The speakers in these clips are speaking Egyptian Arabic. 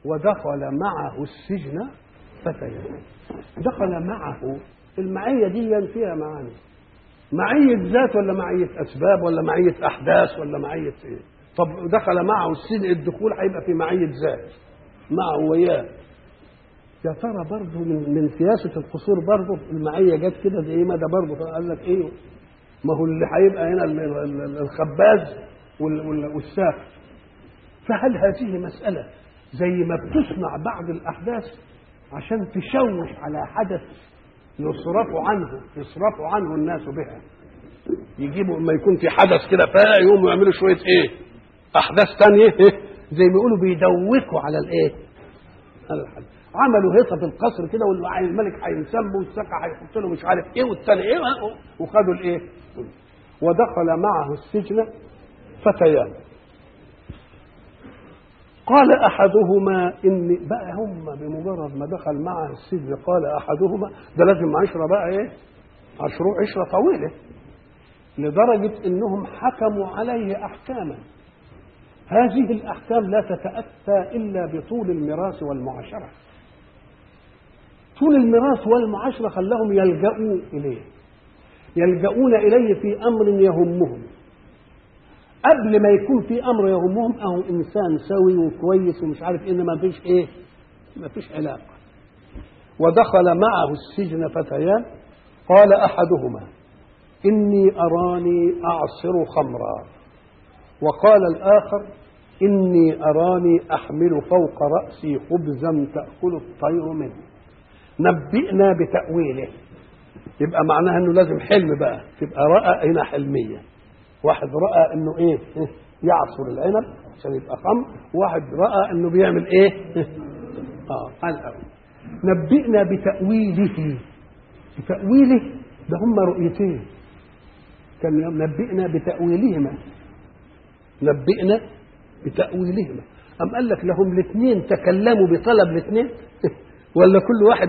ودخل معه السجن فتيان دخل معه المعية دي فيها معاني معية ذات ولا معية أسباب ولا معية أحداث ولا معية إيه طب دخل معه السجن الدخول هيبقى في معية ذات معه وياه يا ترى برضه من من سياسة القصور برضه المعية جت كده زي ما ده برضه قال لك إيه ما هو اللي هيبقى هنا ال- ال- ال- الخباز وال- وال- والساق فهل هذه مسألة زي ما بتصنع بعض الأحداث عشان تشوش على حدث يصرف عنه يصرف عنه الناس بها يجيبوا لما يكون في حدث كده فيقوموا يعملوا شوية إيه أحداث تانية إيه؟ زي ما يقولوا بيدوكوا على الإيه على الحدث عملوا هيصه في القصر كده والملك هينسب والسقا هيحط له مش عارف ايه والثاني ايه وخدوا الايه ودخل معه السجن فتيان قال احدهما اني بقى هم بمجرد ما دخل معه السجن قال احدهما ده لازم عشره بقى ايه عشره عشره طويله لدرجه انهم حكموا عليه احكاما هذه الاحكام لا تتاتى الا بطول الميراث والمعاشره طول الميراث والمعاشره خلاهم يلجؤوا اليه يلجؤون اليه في امر يهمهم قبل ما يكون في امر يهمهم اهو انسان سوي وكويس ومش عارف ايه ما فيش ايه ما فيش علاقه ودخل معه السجن فتيان قال احدهما اني اراني اعصر خمرا وقال الاخر اني اراني احمل فوق راسي خبزا تاكل الطير منه نبئنا بتاويله يبقى معناها انه لازم حلم بقى تبقى راى هنا حلميه واحد راى انه ايه يعصر العنب عشان يبقى خمر واحد راى انه بيعمل ايه اه قال أوي. نبئنا بتاويله بتاويله ده هم رؤيتين كان نبئنا بتاويلهما نبئنا بتاويلهما ام قال لك لهم الاثنين تكلموا بطلب الاثنين ولا كل واحد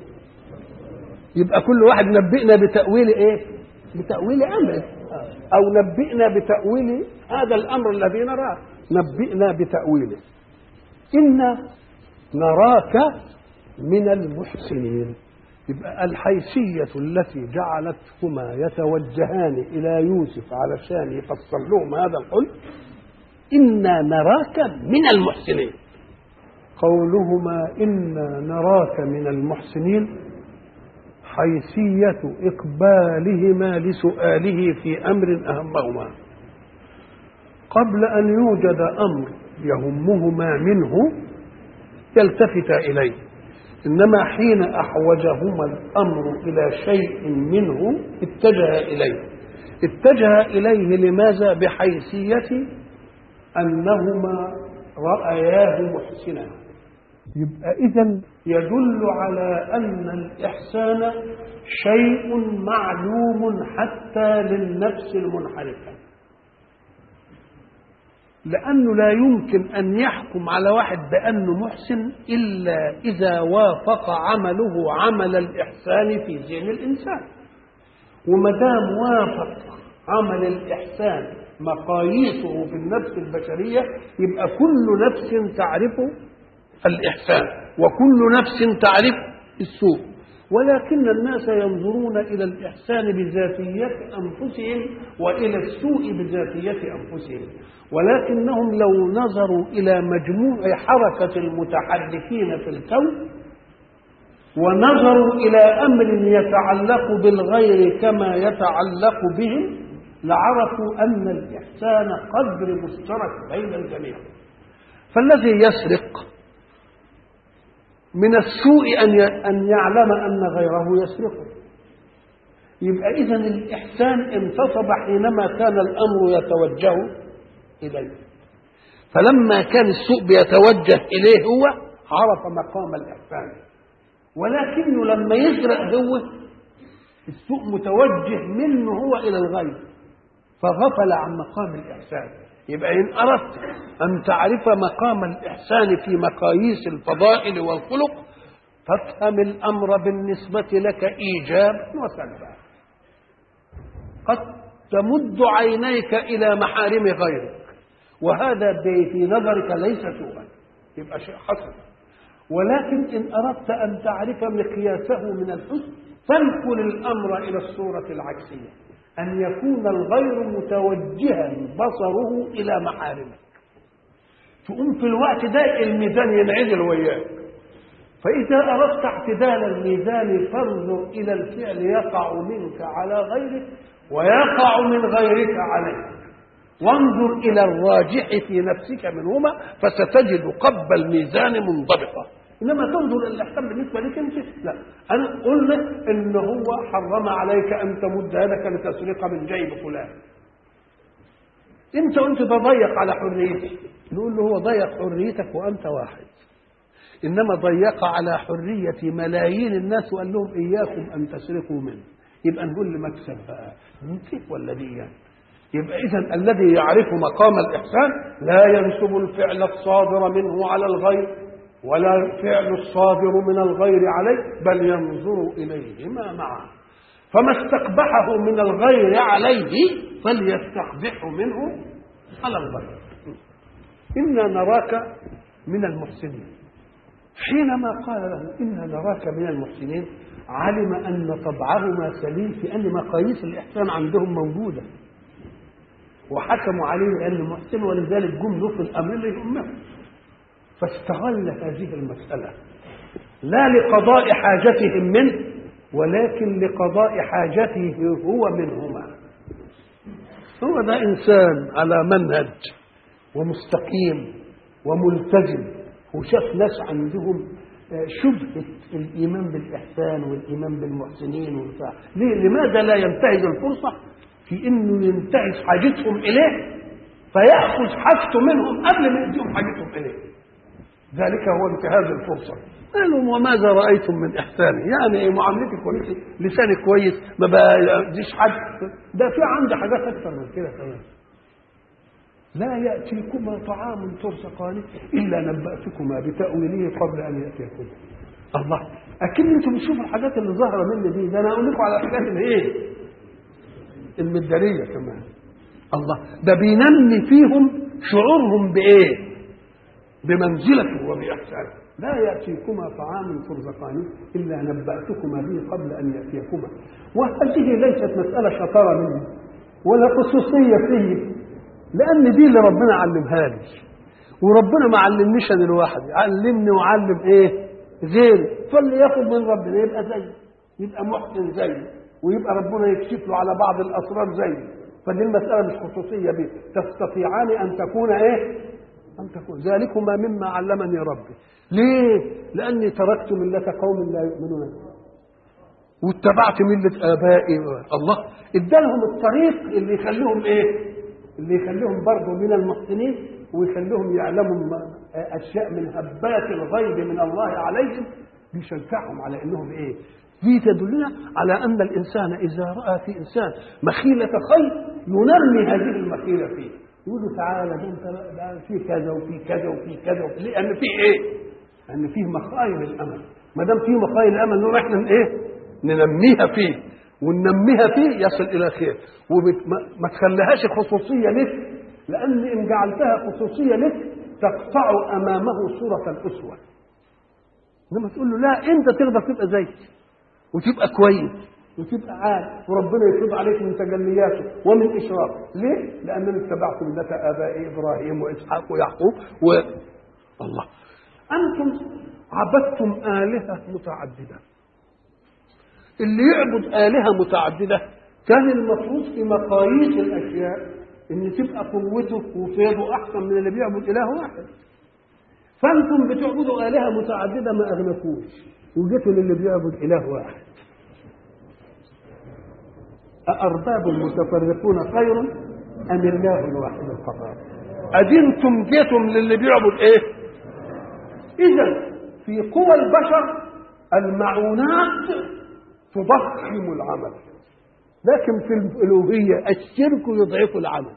يبقى كل واحد نبئنا بتاويل ايه بتاويل امره او نبئنا بتاويل هذا الامر الذي نراه نبئنا بتاويله انا نراك من المحسنين يبقى الحيثية التي جعلتهما يتوجهان إلى يوسف علشان يفسر لهم هذا الحلم إنا نراك من المحسنين قولهما إنا نراك من المحسنين حيثية إقبالهما لسؤاله في أمر أهمهما قبل أن يوجد أمر يهمهما منه يلتفت إليه إنما حين أحوجهما الأمر إلى شيء منه اتجه إليه اتجه إليه لماذا بحيثية أنهما رأياه محسنا يبقى إذا يدل على أن الإحسان شيء معلوم حتى للنفس المنحرفة لأنه لا يمكن أن يحكم على واحد بأنه محسن إلا إذا وافق عمله عمل الإحسان في ذهن الإنسان وما دام وافق عمل الإحسان مقاييسه في النفس البشرية يبقى كل نفس تعرف الإحسان وكل نفس تعرف السوء ولكن الناس ينظرون إلى الإحسان بذاتية أنفسهم وإلى السوء بذاتية أنفسهم ولكنهم لو نظروا إلى مجموع حركة المتحركين في الكون ونظروا إلى أمر يتعلق بالغير كما يتعلق بهم لعرفوا أن الإحسان قدر مشترك بين الجميع فالذي يسرق من السوء أن أن يعلم أن غيره يسرقه يبقى إذا الإحسان انتصب حينما كان الأمر يتوجه إليه فلما كان السوء بيتوجه إليه هو عرف مقام الإحسان ولكنه لما يسرق هو السوء متوجه منه هو إلى الغير فغفل عن مقام الإحسان يبقى إن أردت أن تعرف مقام الإحسان في مقاييس الفضائل والخلق فافهم الأمر بالنسبة لك إيجابا وسلبا قد تمد عينيك إلى محارم غيرك وهذا في نظرك ليس سوءا يبقى شيء حسن ولكن إن أردت أن تعرف مقياسه من الحسن فانقل الأمر إلى الصورة العكسية أن يكون الغير متوجها بصره إلى محارمه تقوم في الوقت ده الميزان ينعدل وياك فإذا أردت اعتدال الميزان فانظر إلى الفعل يقع منك على غيرك ويقع من غيرك عليك وانظر إلى الراجح في نفسك منهما فستجد قب الميزان منضبطا إنما تنظر إلى الأحكام بالنسبة لك أنت لا أنا قلنا إن هو حرم عليك أن تمد يدك لتسرق من جيب فلان أنت أنت تضيق على حريتي نقول له هو ضيق حريتك وأنت واحد إنما ضيق على حرية ملايين الناس وقال لهم إياكم أن تسرقوا منه يبقى نقول لمكسب بقى كيف ولا دي يعني يبقى إذا الذي يعرف مقام الإحسان لا ينسب الفعل الصادر منه على الغير ولا الفعل الصادر من الغير عليه بل ينظر إليهما معا فما استقبحه من الغير عليه فليستقبحه منه على الغير إنا نراك من المحسنين حينما قال له إنا نراك من المحسنين علم أن طبعهما سليم في أن مقاييس الإحسان عندهم موجودة وحكموا عليه بأنه محسن ولذلك جم له في الأمر لأمه فاستغل هذه المسألة لا لقضاء حاجتهم منه ولكن لقضاء حاجته هو منهما هو ده إنسان على منهج ومستقيم وملتزم وشاف ناس عندهم شبهة الإيمان بالإحسان والإيمان بالمحسنين والبتاع ليه لماذا لا ينتهز الفرصة في إنه ينتهز حاجتهم إليه فيأخذ حاجته منهم قبل ما يديهم حاجتهم إليه ذلك هو انتهاز الفرصة قالوا وماذا رأيتم من إحسانه يعني معاملتي كويسة لساني كويس ما بديش حد ده في عندي حاجات أكثر من كده كمان لا يأتيكما طعام ترزقانه إلا نبأتكما بتأويله قبل أن يأتيكما الله أكيد أنتم بتشوفوا الحاجات اللي ظاهرة مني دي ده أنا أقول لكم على الحاجات اللي إيه المدارية كمان الله ده بينمي فيهم شعورهم بإيه بمنزلته وبإحسانه لا يأتيكما طعام ترزقانه إلا نبأتكما به قبل أن يأتيكما وهذه ليست مسألة شطارة مني ولا خصوصية فيه لأن دي اللي ربنا علمها لي وربنا ما علمنيش أنا لوحدي علمني وعلم إيه غيري فاللي ياخد من ربنا يبقى زيه يبقى محسن زيه ويبقى ربنا يكشف له على بعض الأسرار زيه فدي المسألة مش خصوصية بيه تستطيعان أن تكون إيه أن تكون ذلكما مما علمني ربي ليه لأني تركت ملة قوم لا يؤمنون واتبعت ملة آبائي الله ادالهم الطريق اللي يخليهم إيه اللي يخليهم برضه من المحسنين ويخليهم يعلموا أشياء من هبات الغيب من الله عليهم بيشجعهم على انهم ايه؟ دي تدلنا على ان الانسان اذا راى في انسان مخيله خير ينمي هذه المخيله فيه يقول له تعالى ده انت ده في كذا وفي كذا وفي كذا وفي لان في ايه؟ لان فيه مخايل الامل ما دام فيه مخايل الامل نقول احنا ايه؟ ننميها فيه وننميها فيه يصل الى خير وما تخليهاش خصوصيه لك لان ان جعلتها خصوصيه لك تقطع امامه صوره الاسوه انما تقول له لا انت تقدر تبقى زي وتبقى كويس وتبقى عال وربنا يفرض عليك من تجلياته ومن اشرافه ليه؟ لانني اتبعت مله ابائي ابراهيم واسحاق ويعقوب و الله انتم عبدتم الهه متعدده اللي يعبد آلهة متعددة كان المفروض في مقاييس الأشياء إن تبقى قوته وفيضه أحسن من اللي بيعبد إله واحد فأنتم بتعبدوا آلهة متعددة ما أغنكوش وجيتوا للي بيعبد إله واحد أأرباب متفرقون خير أم الله الواحد القهار أدينتم جيتم للي بيعبد إيه؟ إذا في قوى البشر المعونات تضخم العمل لكن في الألوهية الشرك يضعف العمل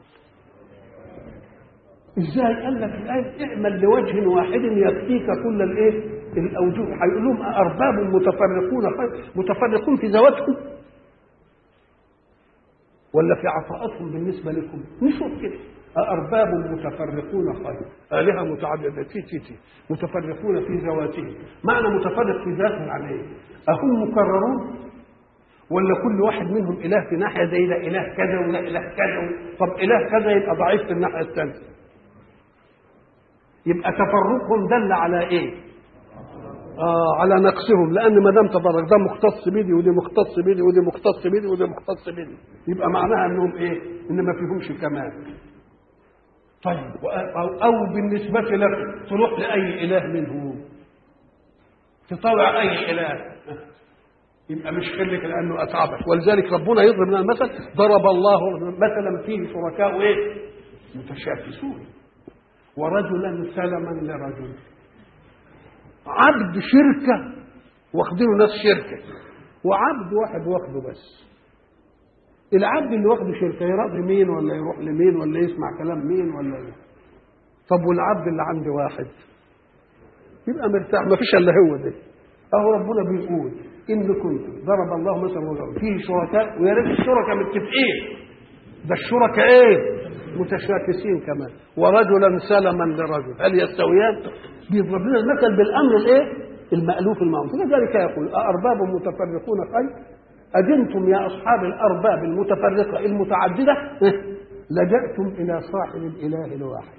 ازاي قال لك الآية اعمل لوجه واحد يكفيك كل الايه الاوجه هيقول لهم ارباب متفرقون خير متفرقون في ذواتهم ولا في عطاءاتهم بالنسبه لكم نشوف كده أأرباب متفرقون خير آلهة متعددة تي تي تي متفرقون في ذواتهم معنى متفرق في ذاته يعني إيه؟ أهم مكررون ولا كل واحد منهم إله في ناحية زي ده إله كذا ولا إله كذا طب إله كذا يبقى ضعيف في الناحية الثانية يبقى تفرقهم دل على إيه؟ آه على نقصهم لان ما دام تفرق ده مختص بدي ودي مختص بدي ودي مختص بدي ودي مختص بدي يبقى معناها انهم ايه؟ ان ما فيهمش كمال. طيب أو, أو بالنسبة لك تروح لأي إله منهم تطوع أي إله يبقى مش خلك لأنه أتعبك ولذلك ربنا يضرب لنا المثل ضرب الله مثلا فيه شركاء إيه؟ متشاكسون ورجلا سلما لرجل عبد شركة واخدينه ناس شركة وعبد واحد واخده بس العبد اللي واخده شركة يراضي مين ولا يروح لمين ولا يسمع كلام مين ولا إيه؟ طب والعبد اللي عندي واحد يبقى مرتاح ما فيش الا هو ده اهو ربنا بيقول ان كنتم ضرب الله مثلا وضرب فيه شركاء ويا ريت الشركاء متفقين ده الشركاء ايه متشاكسين كمان ورجلا سلما لرجل هل يستويان بيضرب لنا المثل بالامر الايه المالوف المعروف لذلك يقول أأرباب متفرقون خير أدنتم يا أصحاب الأرباب المتفرقة المتعددة لجأتم إلى صاحب الإله الواحد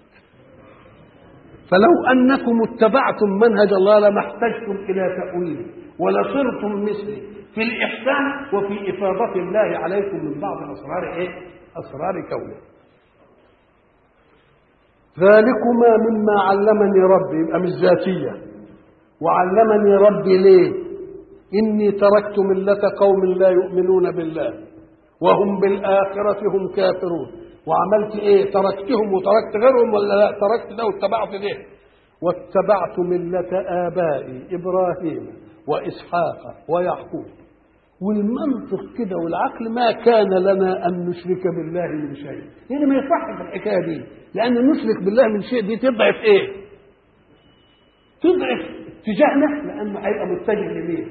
فلو أنكم اتبعتم منهج الله لما احتجتم إلى تأويل ولصرتم مثلي في الإحسان وفي إفاضة الله عليكم من بعض أسرار إيه؟ أسرار كونه ذلكما مما علمني ربي يبقى مش ذاتية وعلمني ربي ليه إني تركت ملة قوم لا يؤمنون بالله وهم بالآخرة هم كافرون وعملت إيه تركتهم وتركت غيرهم ولا لا تركت ده واتبعت ده واتبعت ملة آبائي إبراهيم وإسحاق ويعقوب والمنطق كده والعقل ما كان لنا أن نشرك بالله من شيء يعني ما يصح في الحكاية دي لأن نشرك بالله من شيء دي تضعف إيه تضعف اتجاهنا لأنه هيبقى متجه لمين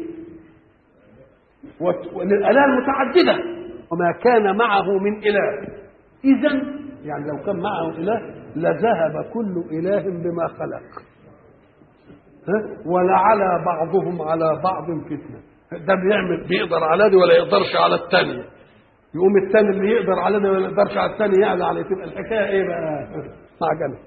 والآلهة المتعددة وما كان معه من إله إذا يعني لو كان معه إله لذهب كل إله بما خلق ها؟ ولعلى بعضهم على بعض فتنة ده بيعمل بيقدر على دي ولا يقدرش على الثانية يقوم الثاني اللي يقدر على ده ولا يقدرش على الثاني يعلى عليه تبقى الحكاية إيه بقى معجنة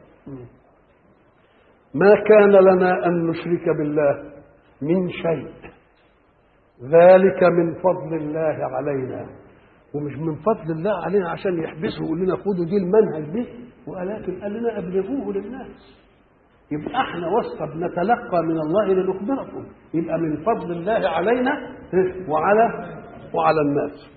ما كان لنا أن نشرك بالله من شيء ذلك من فضل الله علينا ومش من فضل الله علينا عشان يحبسه ويقول لنا خدوا دي المنهج دي ولكن قال لنا ابلغوه للناس يبقى احنا وسط بنتلقى من الله لنخبركم يبقى من فضل الله علينا وعلى وعلى الناس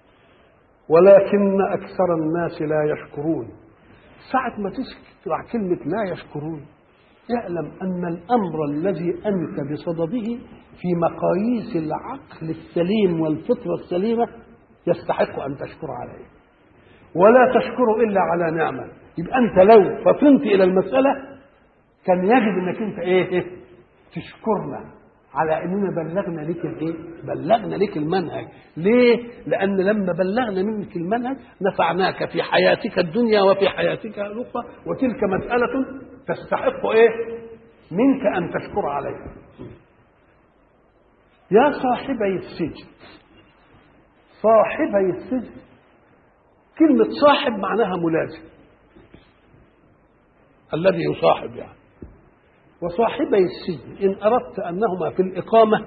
ولكن اكثر الناس لا يشكرون ساعة ما تسمع كلمة لا يشكرون اعلم أن الأمر الذي أنت بصدده في مقاييس العقل السليم والفطرة السليمة يستحق أن تشكر عليه ولا تشكر إلا على نعمة يبقى أنت لو فطنت إلى المسألة كان يجب أنك أنت إيه تشكرنا على اننا بلغنا لك الايه؟ بلغنا لك المنهج، ليه؟ لان لما بلغنا منك المنهج نفعناك في حياتك الدنيا وفي حياتك الاخرى وتلك مساله تستحق ايه؟ منك ان تشكر عليها. يا صاحبي السجن صاحبي السجن كلمة صاحب معناها ملازم الذي يصاحب يعني وصاحبي السجن إن أردت أنهما في الإقامة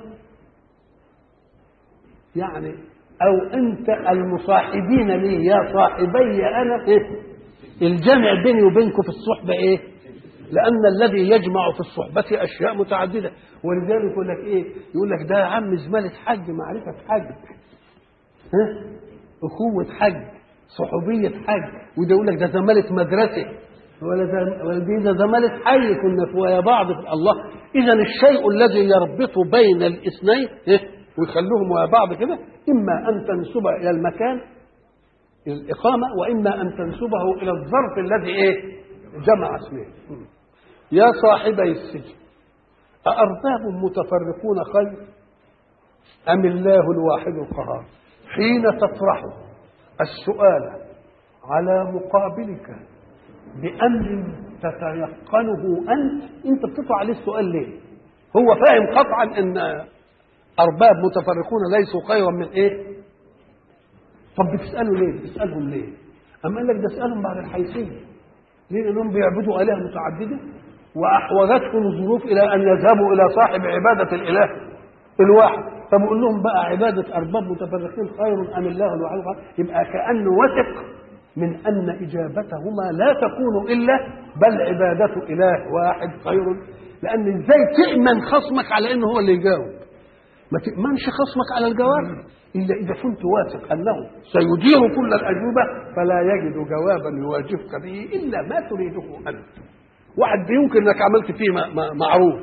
يعني أو أنت المصاحبين لي يا صاحبي أنا إيه؟ الجمع بيني وبينكم في الصحبة إيه؟ لأن الذي يجمع في الصحبة أشياء متعددة ولذلك يقول لك إيه؟ يقول لك ده يا عم زمالة حج معرفة حج ها؟ أخوة حج صحوبية حج وده يقول لك ده زمالة مدرسة ولا دي ده زمالة حي كنا في ويا بعض في الله إذا الشيء الذي يربط بين الاثنين إيه؟ ويخلوهم ويا بعض كده إما أن تنسب إلى المكان الإقامة وإما أن تنسبه إلى الظرف الذي إيه جمع اسمه يا صاحبي السجن أأرباب متفرقون خير أم الله الواحد القهار حين تطرح السؤال على مقابلك بأمر تتيقنه أنت أنت بتطلع عليه السؤال ليه هو فاهم قطعا أن أرباب متفرقون ليسوا خيرا من إيه طب بتسأله ليه بتسألهم ليه أما قال لك ده اسألهم بعد الحيثية ليه لأنهم بيعبدوا آلهة متعددة وأحوجتهم الظروف إلى أن يذهبوا إلى صاحب عبادة الإله الواحد فبقول لهم بقى عبادة أرباب متفرقين خير أم الله الواحد القهار؟ يبقى كأنه وثق من أن إجابتهما لا تكون إلا بل عبادة إله واحد خير لأن إزاي تأمن خصمك على إنه هو اللي يجاوب ما تأمنش خصمك على الجواب إلا إذا كنت واثق أنه سيدير كل الأجوبة فلا يجد جوابا يواجهك به إلا ما تريده أنت واحد يمكن انك عملت فيه م- م- معروف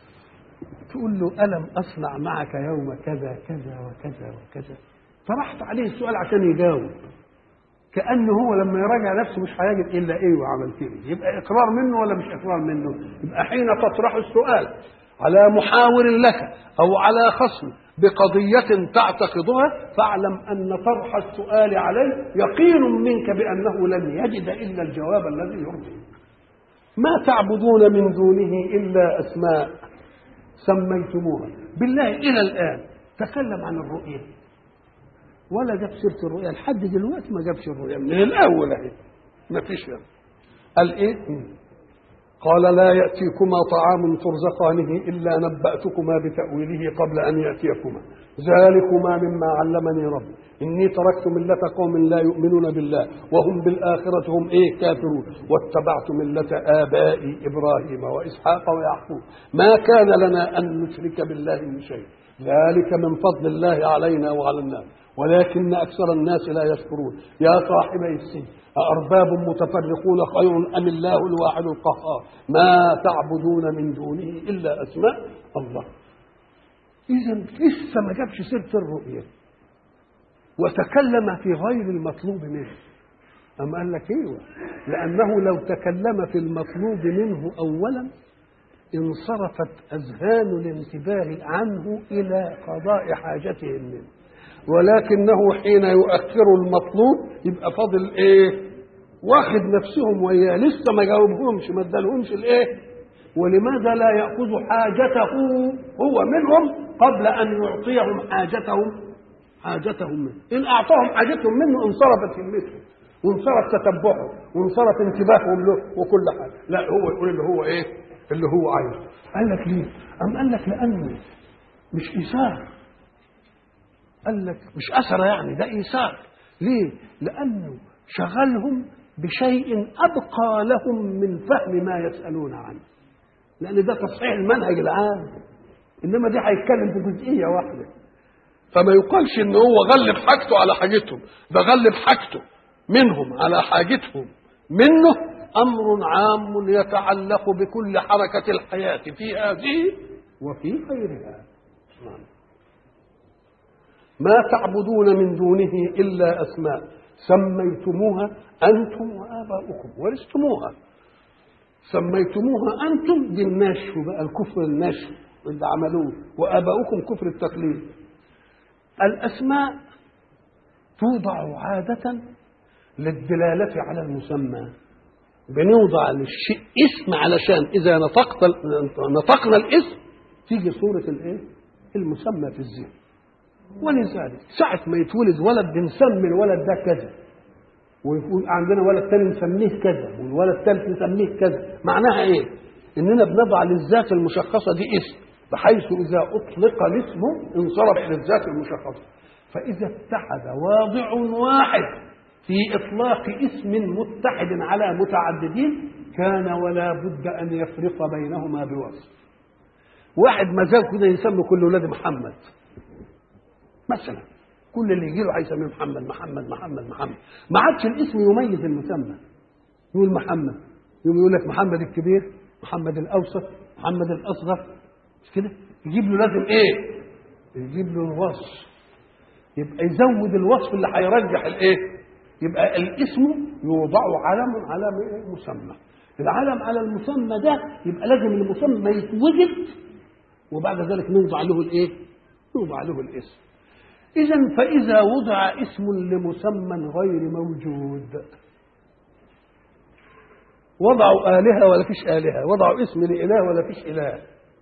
تقول له الم اصنع معك يوم كذا كذا وكذا وكذا طرحت عليه السؤال عشان يجاوب كانه هو لما يراجع نفسه مش هيجد الا ايه وعملت ايه يبقى اقرار منه ولا مش اقرار منه يبقى حين تطرح السؤال على محاور لك او على خصم بقضية تعتقدها فاعلم أن طرح السؤال عليه يقين منك بأنه لن يجد إلا الجواب الذي يرضيه ما تعبدون من دونه إلا أسماء سميتموها بالله إلى الآن تكلم عن الرؤية ولا جاب سيرة الرؤية لحد دلوقتي ما جابش الرؤية من الأول أهي ما فيش يعني. قال إيه قال لا يأتيكما طعام ترزقانه إلا نبأتكما بتأويله قبل أن يأتيكما ذلكما مما علمني ربي إني تركت ملة قوم لا يؤمنون بالله وهم بالآخرة هم إيه كافرون واتبعت ملة آبائي إبراهيم وإسحاق ويعقوب ما كان لنا أن نشرك بالله من شيء ذلك من فضل الله علينا وعلى الناس ولكن أكثر الناس لا يشكرون يا صاحبي السجن أأرباب متفرقون خير أم الله الواحد القهار ما تعبدون من دونه إلا أسماء الله إذا لسه ما جابش سيرة الرؤية وتكلم في غير المطلوب منه أم قال لك ايوه لأنه لو تكلم في المطلوب منه أولا انصرفت أذهان الانتباه عنه إلى قضاء حاجتهم منه ولكنه حين يؤخر المطلوب يبقى فاضل ايه واخد نفسهم وياه لسه ما جاوبهمش ما ادالهمش الايه ولماذا لا ياخذ حاجته هو منهم قبل ان يعطيهم حاجتهم حاجتهم منه ان اعطاهم حاجتهم منه انصرفت همته وانصرف تتبعه وانصرف انتباههم له وكل حاجه لا هو يقول اللي هو ايه اللي هو عايزه قال لك ليه ام قال لك لانه مش ايثار قال لك مش أثر يعني ده إيثار ليه؟ لأنه شغلهم بشيء أبقى لهم من فهم ما يسألون عنه لأن ده تصحيح المنهج العام إنما دي هيتكلم في جزئية واحدة فما يقالش إن هو غلب حاجته على حاجتهم ده غلب حاجته منهم على حاجتهم منه أمر عام يتعلق بكل حركة الحياة في هذه وفي غيرها نعم. ما تعبدون من دونه إلا أسماء سميتموها أنتم وآباؤكم ورثتموها سميتموها أنتم دي النشو بقى الكفر النشو اللي عملوه وآباؤكم كفر التقليد الأسماء توضع عادة للدلالة على المسمى بنوضع للشيء اسم علشان إذا نطقت نطقنا الاسم تيجي صورة الإيه؟ المسمى في الذهن ولذلك ساعة ما يتولد ولد بنسمي الولد ده كذا ويكون عندنا ولد تاني نسميه كذا والولد الثالث نسميه كذا معناها ايه؟ اننا بنضع للذات المشخصة دي اسم بحيث اذا اطلق الاسم انصرف للذات المشخصة فاذا اتحد واضع واحد في اطلاق اسم متحد على متعددين كان ولا بد ان يفرق بينهما بوصف واحد ما زال كده يسمي كل ولاد محمد مثلا كل اللي يجي له هيسميه محمد محمد محمد محمد ما عادش الاسم يميز المسمى يقول محمد يقوم يقول لك محمد الكبير محمد الاوسط محمد الاصغر مش كده يجيب له لازم ايه يجيب له الوصف يبقى يزود الوصف اللي هيرجح الايه يبقى الاسم يوضع علم على مسمى العلم على المسمى ده يبقى لازم المسمى يتوجد وبعد ذلك نوضع له الايه نوضع له الاسم إذا فإذا وضع اسم لمسمى غير موجود وضعوا آلهة ولا فيش آلهة وضعوا اسم لإله ولا فيش إله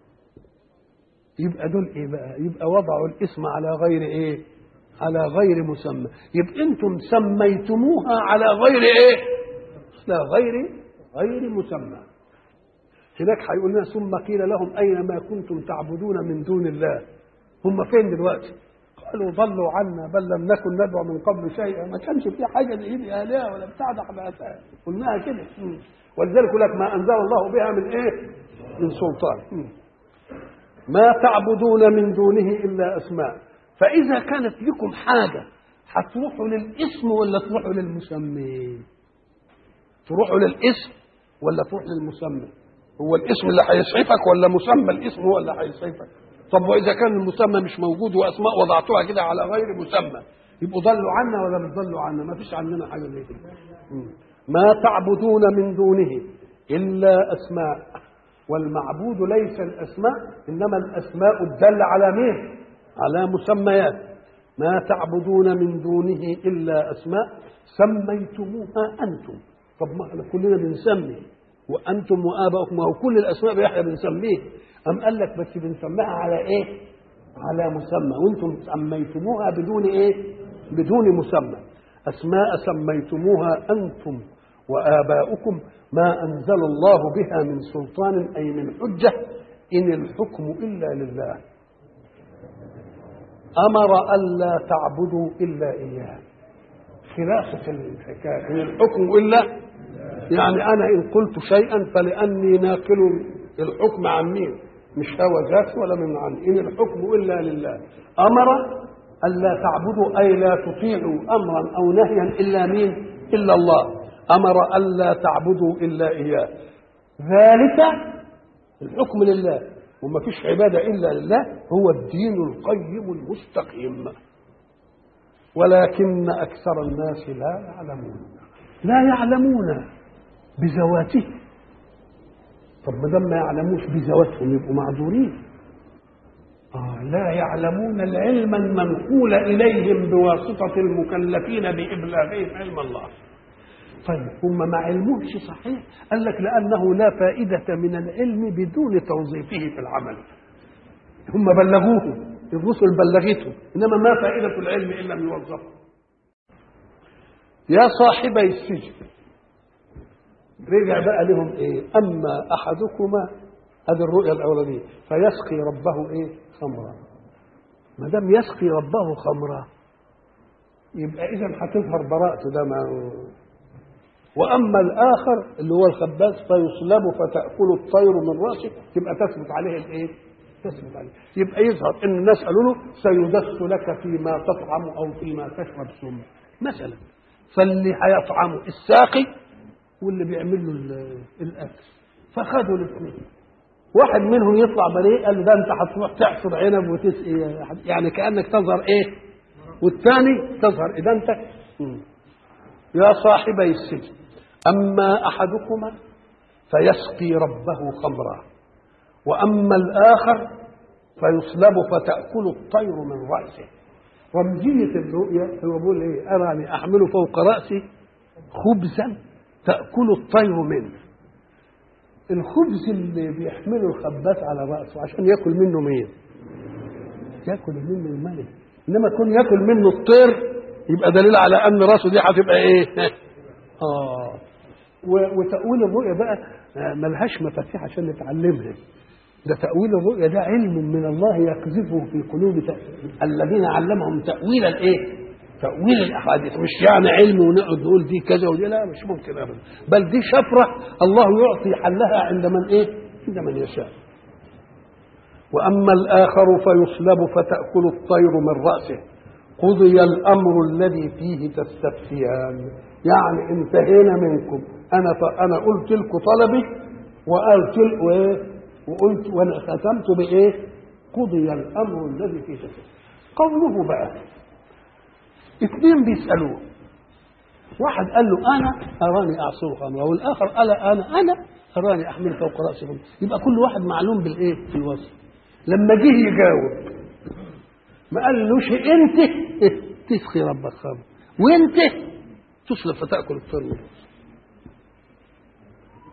يبقى دول ايه بقى يبقى وضعوا الاسم على غير ايه على غير مسمى يبقى انتم سميتموها على غير ايه على غير غير مسمى هناك هيقول لنا ثم قيل لهم اين ما كنتم تعبدون من دون الله هم فين دلوقتي قالوا ضلوا عنا بل لم نكن ندعو من قبل شيئا ما كانش في حاجه بايد الهه ولا بتاع ده احنا قلناها كده مم. ولذلك يقول لك ما انزل الله بها من ايه من سلطان مم. ما تعبدون من دونه الا اسماء فاذا كانت لكم حاجه هتروحوا للاسم ولا تروحوا للمسمى تروحوا للاسم ولا تروح للمسمى هو الاسم اللي هيسعفك ولا مسمى الاسم هو اللي هيسعفك طب واذا كان المسمى مش موجود واسماء وضعتوها كده على غير مسمى يبقوا ضلوا عنا ولا مش ضلوا عنا ما فيش عندنا حاجه زي كده ما تعبدون من دونه الا اسماء والمعبود ليس الاسماء انما الاسماء الداله على مين على مسميات ما تعبدون من دونه الا اسماء سميتموها انتم طب ما احنا كلنا بنسمي وانتم واباؤكم وكل الاسماء احنا بنسميه ام قال لك بس بنسميها على ايه على مسمى وانتم سميتموها بدون ايه بدون مسمى اسماء سميتموها انتم واباؤكم ما انزل الله بها من سلطان اي من حجه ان الحكم الا لله امر الا تعبدوا الا اياه خلاصه الحكايه ان الحكم الا يعني انا ان قلت شيئا فلاني ناقل الحكم عن مين مش هوى ذات ولا من عن ان الحكم الا لله امر الا تعبدوا اي لا تطيعوا امرا او نهيا الا مين الا الله امر الا تعبدوا الا اياه ذلك الحكم لله وما فيش عباده الا لله هو الدين القيم المستقيم ولكن اكثر الناس لا يعلمون لا يعلمون بذواته طب ما دام ما يعلموش بذواتهم يبقوا معذورين آه لا يعلمون العلم المنقول إليهم بواسطة المكلفين بإبلاغهم علم الله طيب هم ما علموش صحيح قال لك لأنه لا فائدة من العلم بدون توظيفه في العمل هم بلغوه الرسل بلغته إنما ما فائدة العلم إلا أن يوظفه يا صاحبي السجن رجع بقى لهم ايه اما احدكما هذه الرؤيا الاولانيه فيسقي ربه ايه خمرا ما دام يسقي ربه خمرا يبقى اذا هتظهر براءته ده ما واما الاخر اللي هو الخباز فيصلب فتاكل الطير من راسه تبقى تثبت عليه الايه تثبت عليه يبقى يظهر ان الناس قالوا له سيدس لك فيما تطعم او فيما تشرب سم مثلا فاللي هيطعمه الساقي واللي بيعمل له الاكل فخدوا الاثنين واحد منهم يطلع بريء قال له ده انت هتروح تعصر عنب وتسقي يعني كانك تظهر ايه والثاني تظهر ادانتك يا صاحبي السجن اما احدكما فيسقي ربه خمرا واما الاخر فيصلب فتاكل الطير من راسه رمزيه الرؤيا هو بيقول ايه اراني احمل فوق راسي خبزا تأكل الطير منه الخبز اللي بيحمله الخباز على رأسه عشان يأكل منه مين يأكل منه الملك إنما يكون يأكل منه الطير يبقى دليل على أن رأسه دي هتبقى إيه آه وتأويل الرؤيا بقى ملهاش مفاتيح عشان نتعلمها ده تأويل الرؤيا ده علم من الله يقذفه في قلوب الذين علمهم تأويل الإيه تأويل الأحاديث مش يعني علم ونقعد نقول دي كذا ودي لا مش ممكن أبدا بل دي شفرة الله يعطي حلها عند من إيه؟ عند من يشاء وأما الآخر فيصلب فتأكل الطير من رأسه قضي الأمر الذي فيه تستفتيان يعني انتهينا منكم أنا أنا قلت لكم طلبي وقلت وإيه؟ وقلت وأنا ختمت بإيه؟ قضي الأمر الذي فيه تستفتيان قوله بقى اثنين بيسألوه واحد قال له أنا أراني أعصر خمرا والآخر قال أنا أنا أراني أحمل فوق رأسي خمرا يبقى كل واحد معلوم بالإيه في الوصف لما جه يجاوب ما قالوش أنت تسقي ربك خمر وأنت تصلب فتأكل الطير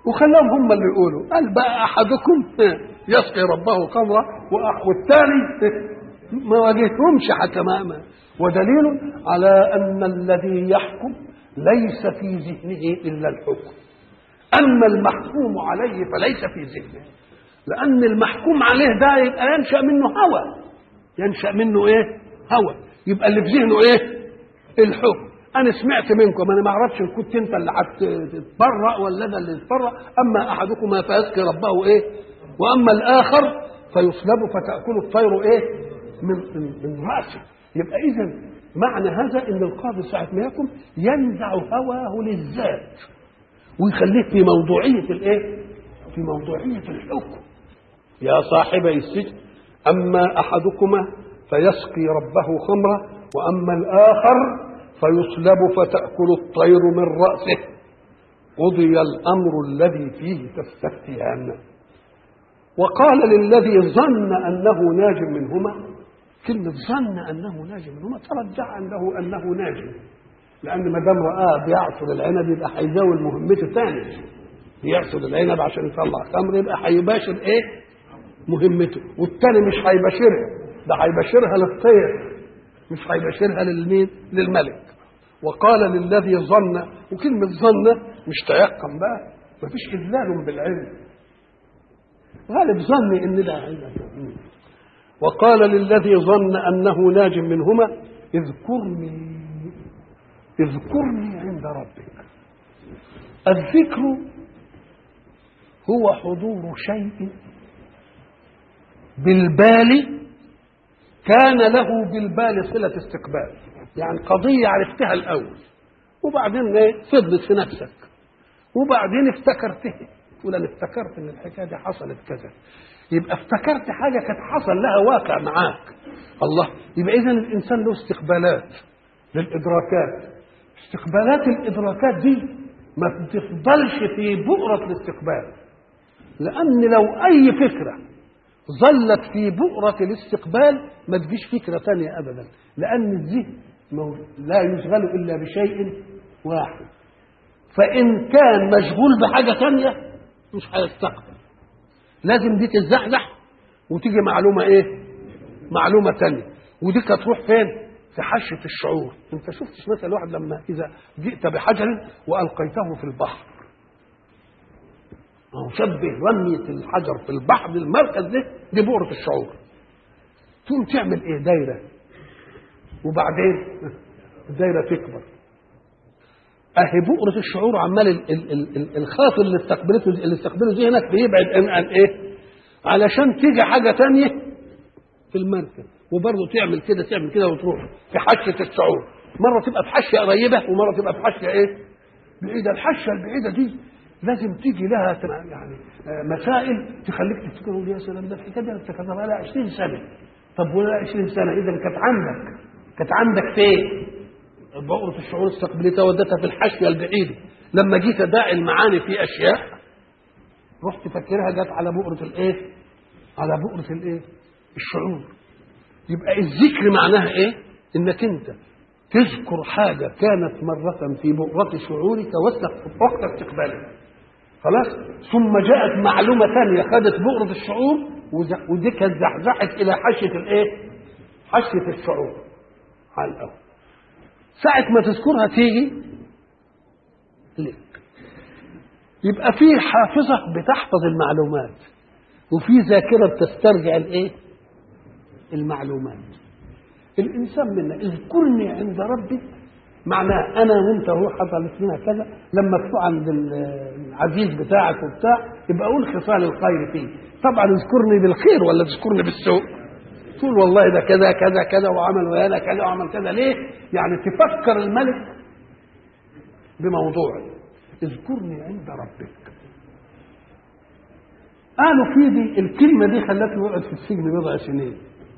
وخلاهم هم اللي يقولوا قال بقى احدكم يسقي ربه خمرا وأح- والثاني ما واجهتهمش حتى ما ودليل على ان الذي يحكم ليس في ذهنه الا الحكم اما المحكوم عليه فليس في ذهنه لان المحكوم عليه ده يبقى ينشا منه هوى ينشا منه ايه هوى يبقى اللي في ذهنه ايه الحكم انا سمعت منكم انا ما اعرفش ان كنت انت اللي هتتبرأ ولا انا اللي اتبرأ اما احدكما فيسقي ربه ايه واما الاخر فيصلب فتاكل الطير ايه من من, من راسه يبقى اذا معنى هذا ان القاضي ساعه ما يحكم ينزع هواه للذات ويخليه في موضوعيه الايه في موضوعيه الحكم يا صاحبي السجن اما احدكما فيسقي ربه خمرا واما الاخر فيصلب فتاكل الطير من راسه قضي الامر الذي فيه تستفتيان وقال للذي ظن انه ناج منهما كلمه ظن انه ناج منهما ترجع عنده انه ناج لان ما دام راه بيعصر العنب يبقى هيزاول مهمته ثاني بيعصر العنب عشان يطلع خمر يبقى هيباشر ايه مهمته والتاني مش هيباشرها ده هيباشرها للطير مش هيباشرها للمين للملك وقال للذي ظن وكلمة ظن مش تيقن بقى مفيش إذلال بالعلم غالب ظني إن ده علم وقال للذي ظن أنه ناج منهما اذكرني اذكرني عند ربك الذكر هو حضور شيء بالبال كان له بالبال صلة استقبال يعني قضية عرفتها الأول وبعدين ايه فضلت في نفسك وبعدين افتكرتها تقول انا افتكرت ان الحكايه دي حصلت كذا يبقى افتكرت حاجه كانت حصل لها واقع معاك الله يبقى اذا الانسان له استقبالات للادراكات استقبالات الادراكات دي ما بتفضلش في بؤره الاستقبال لان لو اي فكره ظلت في بؤرة الاستقبال ما تجيش فكرة ثانية أبدا لأن الذهن مو- لا يشغل إلا بشيء واحد فإن كان مشغول بحاجة ثانية مش هيستقبل لازم دي تتزحزح وتيجي معلومة إيه؟ معلومة ثانية ودي هتروح فين؟ في حشة الشعور انت شفتش مثلا واحد لما اذا جئت بحجر والقيته في البحر أو شبه رمية الحجر في البحر المركز ده دي بؤرة الشعور تقوم تعمل ايه دايرة وبعدين الدايرة تكبر اهي بؤرة الشعور عمال ال- ال- ال- ال- الخاطر اللي استقبلته اللي استقبله ذهنك بيبعد عن عن ايه؟ علشان تيجي حاجة تانية في المركز وبرضه تعمل كده تعمل كده وتروح في حشة الشعور مرة تبقى في حشة قريبة ومرة تبقى في حشة ايه؟ بعيدة الحشة البعيدة دي لازم تيجي لها تم- يعني آه، مسائل تخليك تفتكر تقول يا سلام ده الحكايه دي افتكرتها بقى لها 20 سنه طب ولا 20 سنه اذا كانت عندك كانت عندك فين؟ بؤرة الشعور استقبلتها ودتها في الحاشية البعيدة لما جيت اداعي المعاني في اشياء رحت فكرها جت على بؤرة الايه؟ على بؤرة الايه؟ الشعور يبقى الذكر معناها ايه؟ انك انت تذكر حاجة كانت مرة في بؤرة شعورك وسط وقت استقبالها خلاص ثم جاءت معلومة ثانية خدت بؤرة الشعور وز- ودي كانت زحزحت إلى حشية الإيه؟ حشية الشعور على الأول ساعة ما تذكرها تيجي لك يبقى في حافظة بتحفظ المعلومات وفي ذاكرة بتسترجع الإيه؟ المعلومات الانسان منا اذكرني عند ربي معناه انا وانت روح حصلت لنا كذا لما تروح عند العزيز بتاعك وبتاع يبقى قول خصال الخير فيه طبعا اذكرني بالخير ولا تذكرني بالسوء تقول والله ده كذا كذا كذا وعمل ويانا كذا وعمل كذا ليه؟ يعني تفكر الملك بموضوع اذكرني عند ربك قالوا في دي الكلمه دي خلته يقعد في السجن بضع سنين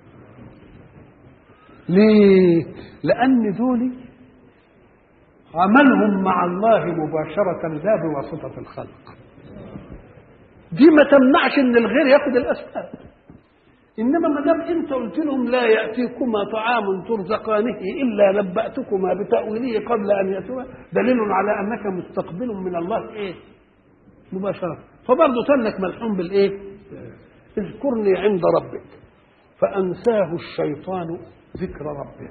ليه؟ لأن دول عملهم مع الله مباشرة لا بواسطة الخلق. دي ما تمنعش إن الغير ياخد الأسباب. إنما ما دام أنت قلت لهم لا يأتيكما طعام ترزقانه إلا نبأتكما بتأويله قبل أن يأتوا دليل على أنك مستقبل من الله إيه؟ مباشرة فبرضه تنك ملحوم بالإيه اذكرني عند ربك فأنساه الشيطان ذكر ربه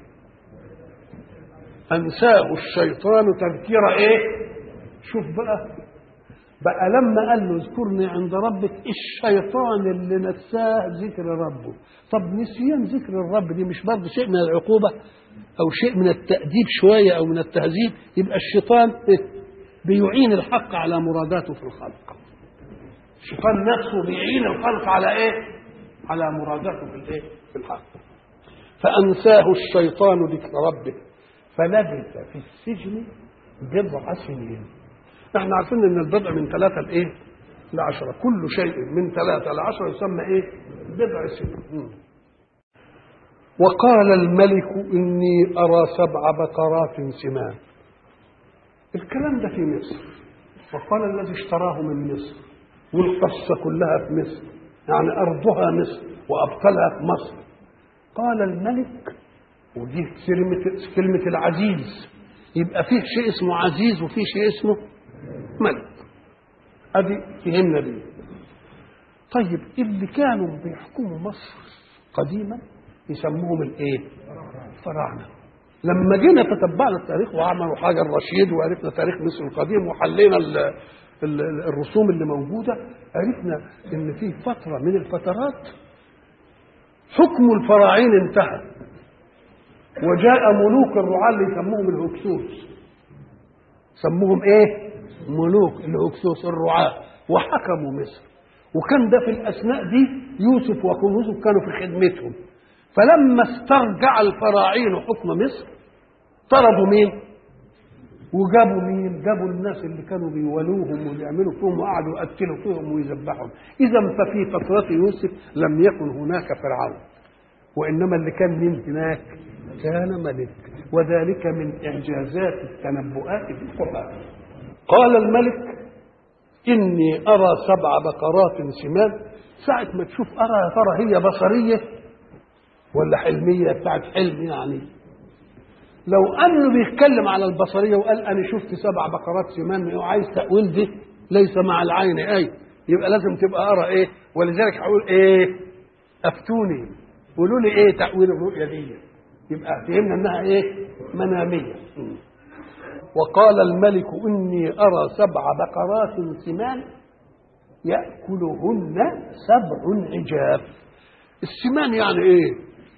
أنساه الشيطان تذكير إيه شوف بقى بقى لما قال له اذكرني عند ربك الشيطان اللي نساه ذكر ربه طب نسيان ذكر الرب دي مش برضه شيء من العقوبة أو شيء من التأديب شوية أو من التهذيب يبقى الشيطان بيعين الحق على مراداته في الخلق الشيطان نفسه بيعين الخلق على ايه على مراداته في الايه في الحق فأنساه الشيطان ذكر ربه فلبث في السجن بضع سنين احنا عارفين ان البضع من ثلاثة لايه لعشرة كل شيء من ثلاثة لعشرة يسمى ايه بضع سنين وقال الملك إني أرى سبع بقرات سمان الكلام ده في مصر وقال الذي اشتراه من مصر والقصة كلها في مصر يعني أرضها مصر وأبطالها في مصر قال الملك ودي كلمة كلمة العزيز يبقى فيه شيء اسمه عزيز وفيه شيء اسمه ملك ادي فهمنا دي طيب اللي كانوا بيحكموا مصر قديما يسموهم الايه فراعنه لما جينا تتبعنا التاريخ وعملوا حاجه الرشيد وعرفنا تاريخ مصر القديم وحلينا ال ال الرسوم اللي موجوده عرفنا ان في فتره من الفترات حكم الفراعين انتهى وجاء ملوك الرعاة اللي يسموهم الهكسوس سموهم ايه ملوك الهكسوس الرعاة وحكموا مصر وكان ده في الاثناء دي يوسف واخوه يوسف كانوا في خدمتهم فلما استرجع الفراعين حكم مصر طردوا مين وجابوا مين جابوا الناس اللي كانوا بيولوهم ويعملوا فيهم وقعدوا يقتلوا فيهم ويذبحهم اذا ففي فترة يوسف لم يكن هناك فرعون وانما اللي كان من هناك كان ملك وذلك من اعجازات التنبؤات في القران قال الملك اني ارى سبع بقرات سمان ساعه ما تشوف ارى يا ترى هي بصريه ولا حلميه بتاعت حلم يعني لو انه بيتكلم على البصريه وقال انا شفت سبع بقرات سمان وعايز تاويل دي ليس مع العين اي يبقى لازم تبقى ارى ايه ولذلك هقول ايه افتوني قولوا لي ايه تاويل الرؤيا دي يبقى فهمنا انها ايه مناميه وقال الملك اني ارى سبع بقرات سمان ياكلهن سبع عجاف السمان يعني ايه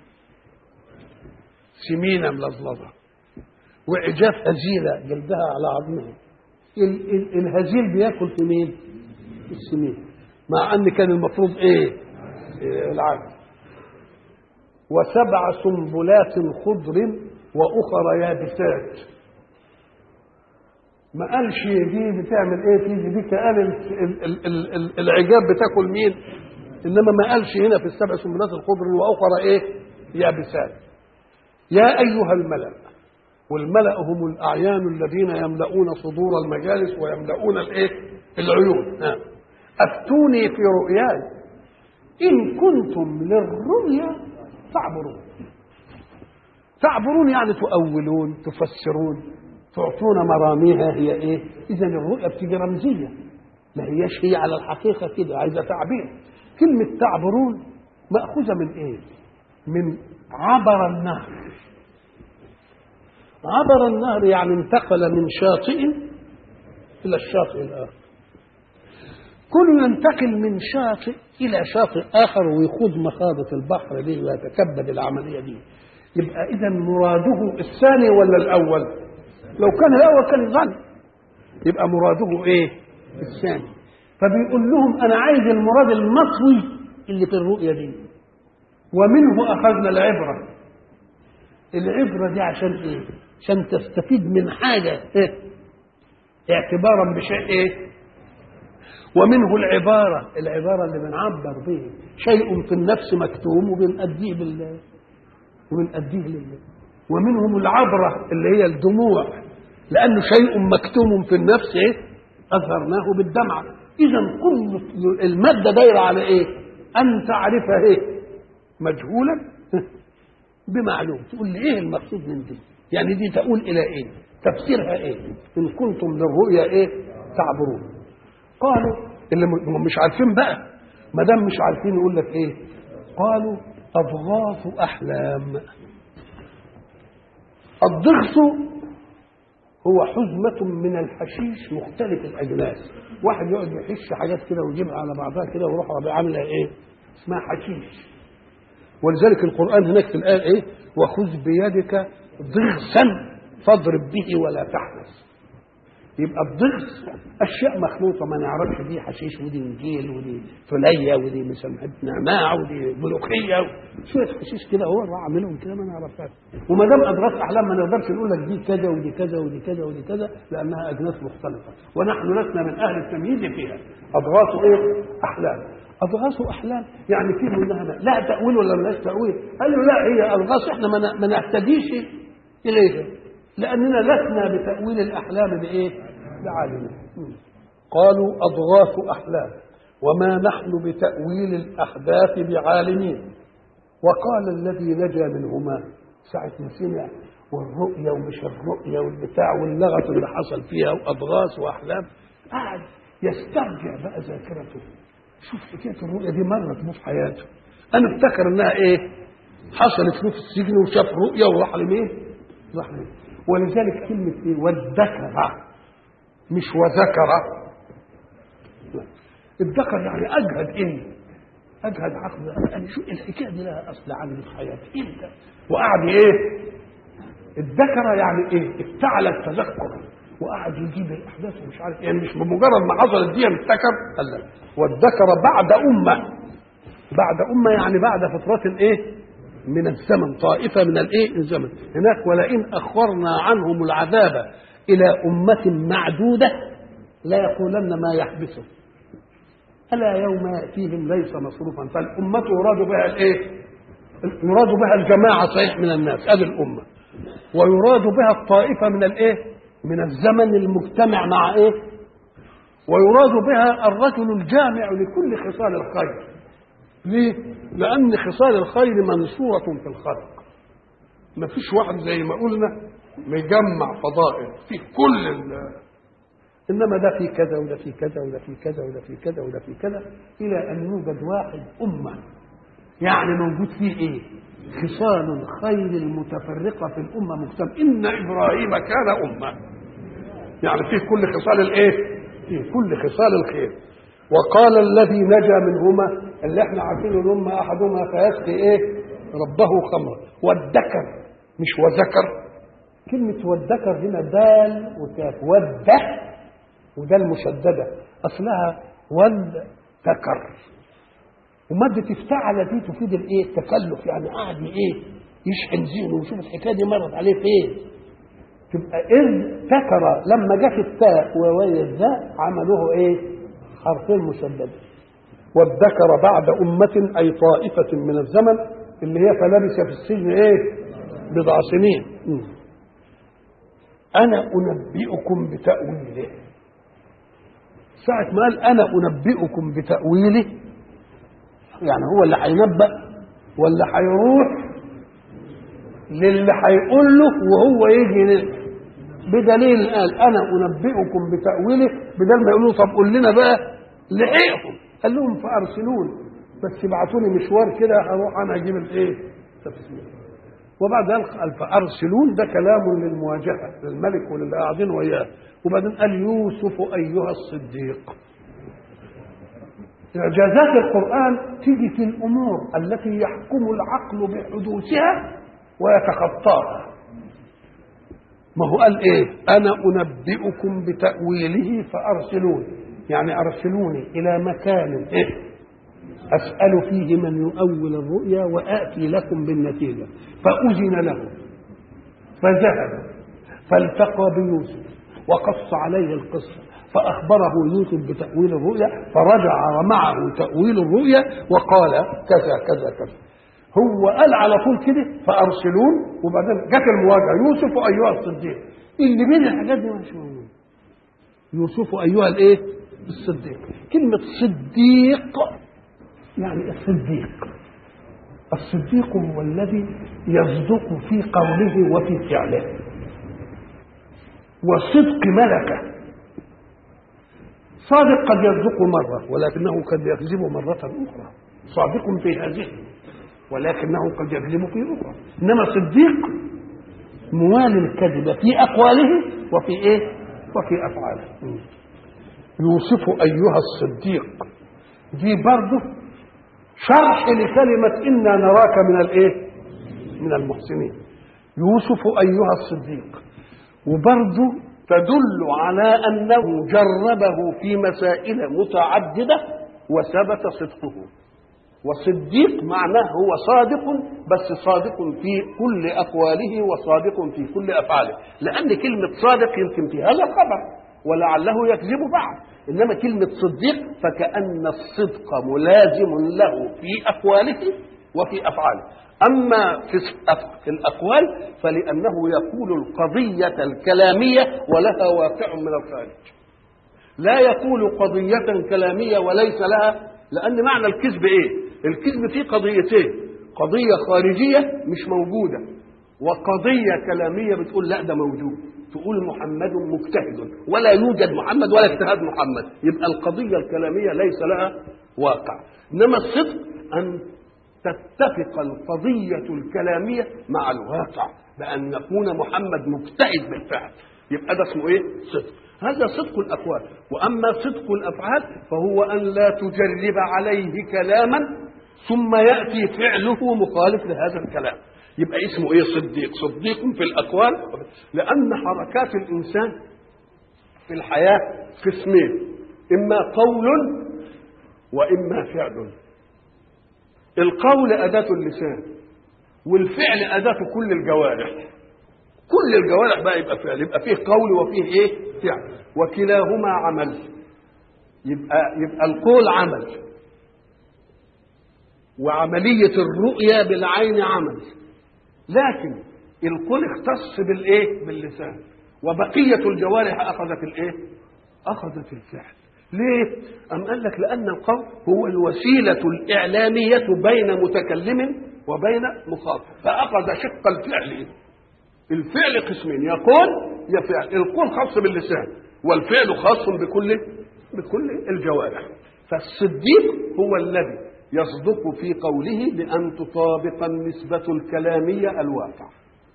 سمينه ملظلظه وعجاف هزيله جلدها على عظمها ال- ال- الهزيل بياكل في مين السمين مع ان كان المفروض ايه, إيه العكس وسبع سنبلات خضر واخر يابسات ما قالش دي بتعمل ايه تيجي دي قال ال- ال- ال- ال- ال- العجاب بتاكل مين انما ما قالش هنا في السبع سنبلات الخضر واخر ايه يابسات يا ايها الملا والملا هم الاعيان الذين يملؤون صدور المجالس ويملؤون الايه العيون ها. افتوني في رؤياي ان كنتم للرؤيا تعبرون تعبرون يعني تؤولون تفسرون تعطون مراميها هي ايه اذا الرؤيا بتيجي رمزيه ما هياش هي على الحقيقه كده عايزه تعبير كلمه تعبرون ماخوذه من ايه من عبر النهر عبر النهر يعني انتقل من شاطئ الى الشاطئ الاخر كل ينتقل من شاطئ الى شاطئ اخر ويخوض مخاضة البحر دي ويتكبد العمليه دي يبقى اذا مراده الثاني ولا الاول لو كان الاول كان يظن يبقى مراده ايه الثاني فبيقول لهم انا عايز المراد المطوي اللي في الرؤيه دي ومنه اخذنا العبره العبره دي عشان ايه عشان تستفيد من حاجه إيه؟ اعتبارا بشيء ايه ومنه العبارة العبارة اللي بنعبر به شيء في النفس مكتوم وبنأديه بال وبنأديه لله ومنهم العبرة اللي هي الدموع لأنه شيء مكتوم في النفس إيه؟ أظهرناه بالدمعة إذا كل المادة دايرة على إيه؟ أن تعرفها إيه؟ مجهولا بمعلوم تقول لي إيه المقصود من دي؟ يعني دي تقول إلى إيه؟ تفسيرها إيه؟ إن كنتم للرؤيا إيه؟ تعبرون قالوا اللي م- مش عارفين بقى ما دام مش عارفين يقول لك ايه قالوا اضغاث احلام الضغث هو حزمة من الحشيش مختلف الأجناس واحد يقعد يحش حاجات كده ويجيبها على بعضها كده ويروح عاملها إيه اسمها حشيش ولذلك القرآن هناك في الآية إيه وخذ بيدك ضغثا فاضرب به ولا تحنث يبقى الضغث اشياء مخلوطه ما نعرفش دي حشيش ودي نجيل ودي فليه ودي مثلا نعناع ودي ملوخيه شويه حشيش كده هو راح عاملهم كده ما نعرفهاش وما دام اضغاث احلام ما نقدرش نقول لك دي كذا ودي كذا ودي كذا ودي كذا لانها اجناس مختلفه ونحن لسنا من اهل التمييز فيها اضغاث ايه؟ احلام اضغاث احلام يعني في منها ما- لا تاويل ولا ملاش تاويل قال له لا هي اضغاث احنا ما ن- ما نهتديش اليها لاننا لسنا بتاويل الاحلام بايه؟ بعالمين قالوا اضغاث احلام وما نحن بتاويل الاحداث بعالمين وقال الذي نجا منهما ساعة ما سمع والرؤيا ومش الرؤيا والبتاع واللغط اللي حصل فيها واضغاث واحلام قعد يسترجع بقى ذاكرته شوف حكايه الرؤيا دي مرت بيه في حياته انا افتكر انها ايه حصلت له في السجن وشاف رؤيا وراح لمين راح لمين ولذلك كلمه ايه والذكر مش وذكر لا. الذكر يعني اجهد ايه اجهد عقل يعني شو الحكايه دي لها اصل عندي في حياتي امتى وقعد ايه الذكر يعني ايه افتعل التذكر وقعد يجيب الاحداث ومش عارف يعني مش بمجرد ما حصلت دي افتكر قال لا والذكر بعد امه بعد امه يعني بعد فتره ايه من الزمن طائفه من الايه الزمن هناك ولئن اخرنا عنهم العذاب الى امه معدوده لا يقولن ما يحبسه الا يوم ياتيهم ليس مصروفا فالامه يراد بها الايه يراد بها الجماعه صحيح من الناس هذه الامه ويراد بها الطائفه من الايه من الزمن المجتمع مع ايه ويراد بها الرجل الجامع لكل خصال الخير ليه لان خصال الخير منصوره في الخلق ما فيش واحد زي ما قلنا مجمع فضائل في كل ال- انما ده في كذا وده في كذا وده في كذا وده في كذا وده في كذا الى ان يوجد واحد امه يعني موجود فيه ايه خصال الخير المتفرقه في الامه مجتمع ان ابراهيم كان امه يعني فيه كل خصال الايه فيه كل خصال الخير وقال الذي نجا منهما اللي احنا عارفينه ان هم احدهما فيسقي ايه ربه خمرا والذكر مش وذكر كلمة والذكر هنا دال وكاف والذ وده المشددة أصلها والذكر ومادة افتعل دي تفيد الايه؟ التكلف يعني قاعد ايه؟ يشحن ذهنه ويشوف الحكاية دي مرت عليه فين؟ تبقى إذ ذكر لما جت التاء وواي الذاء عملوه ايه؟ حرفين مشددين والذكر بعد أمة أي طائفة من الزمن اللي هي فلبث في السجن ايه؟ بضع سنين م. أنا أنبئكم بتأويله ساعة ما قال أنا أنبئكم بتأويله يعني هو اللي هينبأ ولا هيروح للي هيقول له وهو يجي ل- بدليل قال أنا أنبئكم بتأويله بدل ما يقولوا طب قول لنا بقى لحقهم قال لهم فأرسلون بس ابعتوني مشوار كده هروح أنا أجيب الإيه؟ تفسير وبعد ذلك قال فأرسلون ده كلام للمواجهة للملك وللي قاعدين وياه وبعدين قال يوسف أيها الصديق إعجازات القرآن تيجي في الأمور التي يحكم العقل بحدوثها ويتخطاها ما هو قال إيه أنا أنبئكم بتأويله فأرسلون يعني أرسلوني إلى مكان إيه أسأل فيه من يؤول الرؤيا وآتي لكم بالنتيجة فأذن له فذهب فالتقى بيوسف وقص عليه القصة فأخبره يوسف بتأويل الرؤيا فرجع ومعه تأويل الرؤيا وقال كذا كذا كذا هو قال على طول كده فأرسلون وبعدين جت المواجهة يوسف أيها الصديق اللي بين الحاجات دي مش موجود يوسف أيها الإيه؟ الصديق كلمة صديق يعني الصديق الصديق هو الذي يصدق في قوله وفي فعله وصدق ملكه صادق قد يصدق مرة ولكنه قد يكذب مرة أخرى صادق في هذه ولكنه قد يكذب في أخرى إنما صديق موالي الكذب في أقواله وفي إيه؟ وفي أفعاله يوسف أيها الصديق دي برضه شرح لكلمة إنا نراك من الإيه؟ من المحسنين يوسف أيها الصديق وبرضه تدل على أنه جربه في مسائل متعددة وثبت صدقه وصديق معناه هو صادق بس صادق في كل أقواله وصادق في كل أفعاله لأن كلمة صادق يمكن في هذا خبر ولعله يكذب بعد إنما كلمة صديق فكأن الصدق ملازم له في أقواله وفي أفعاله أما في الأقوال فلأنه يقول القضية الكلامية ولها واقع من الخارج لا يقول قضية كلامية وليس لها لأن معنى الكذب إيه؟ الكذب فيه قضيتين قضية خارجية مش موجودة وقضية كلامية بتقول لا ده موجود تقول محمد مجتهد ولا يوجد محمد ولا اجتهاد محمد يبقى القضية الكلامية ليس لها واقع إنما الصدق أن تتفق القضية الكلامية مع الواقع بأن يكون محمد مجتهد بالفعل يبقى ده اسمه ايه؟ صدق هذا صدق الأقوال وأما صدق الأفعال فهو أن لا تجرب عليه كلاما ثم يأتي فعله مخالف لهذا الكلام يبقى اسمه ايه صديق صديق في الأقوال لأن حركات الإنسان في الحياة قسمين إما قول وإما فعل القول أداة اللسان والفعل أداة كل الجوارح كل الجوارح بقى يبقى فعل يبقى فيه قول وفيه ايه فعل وكلاهما عمل يبقى يبقى القول عمل وعملية الرؤية بالعين عمل لكن القول اختص بالايه باللسان وبقية الجوارح أخذت الايه أخذت الفعل ليه؟ أم قال لك لأن القول هو الوسيلة الإعلامية بين متكلم وبين مخاطب فأخذ شق الفعل الفعل قسمين يقول يا فعل القول خاص باللسان والفعل خاص بكل بكل الجوارح فالصديق هو الذي يصدق في قوله بأن تطابق النسبة الكلامية الواقع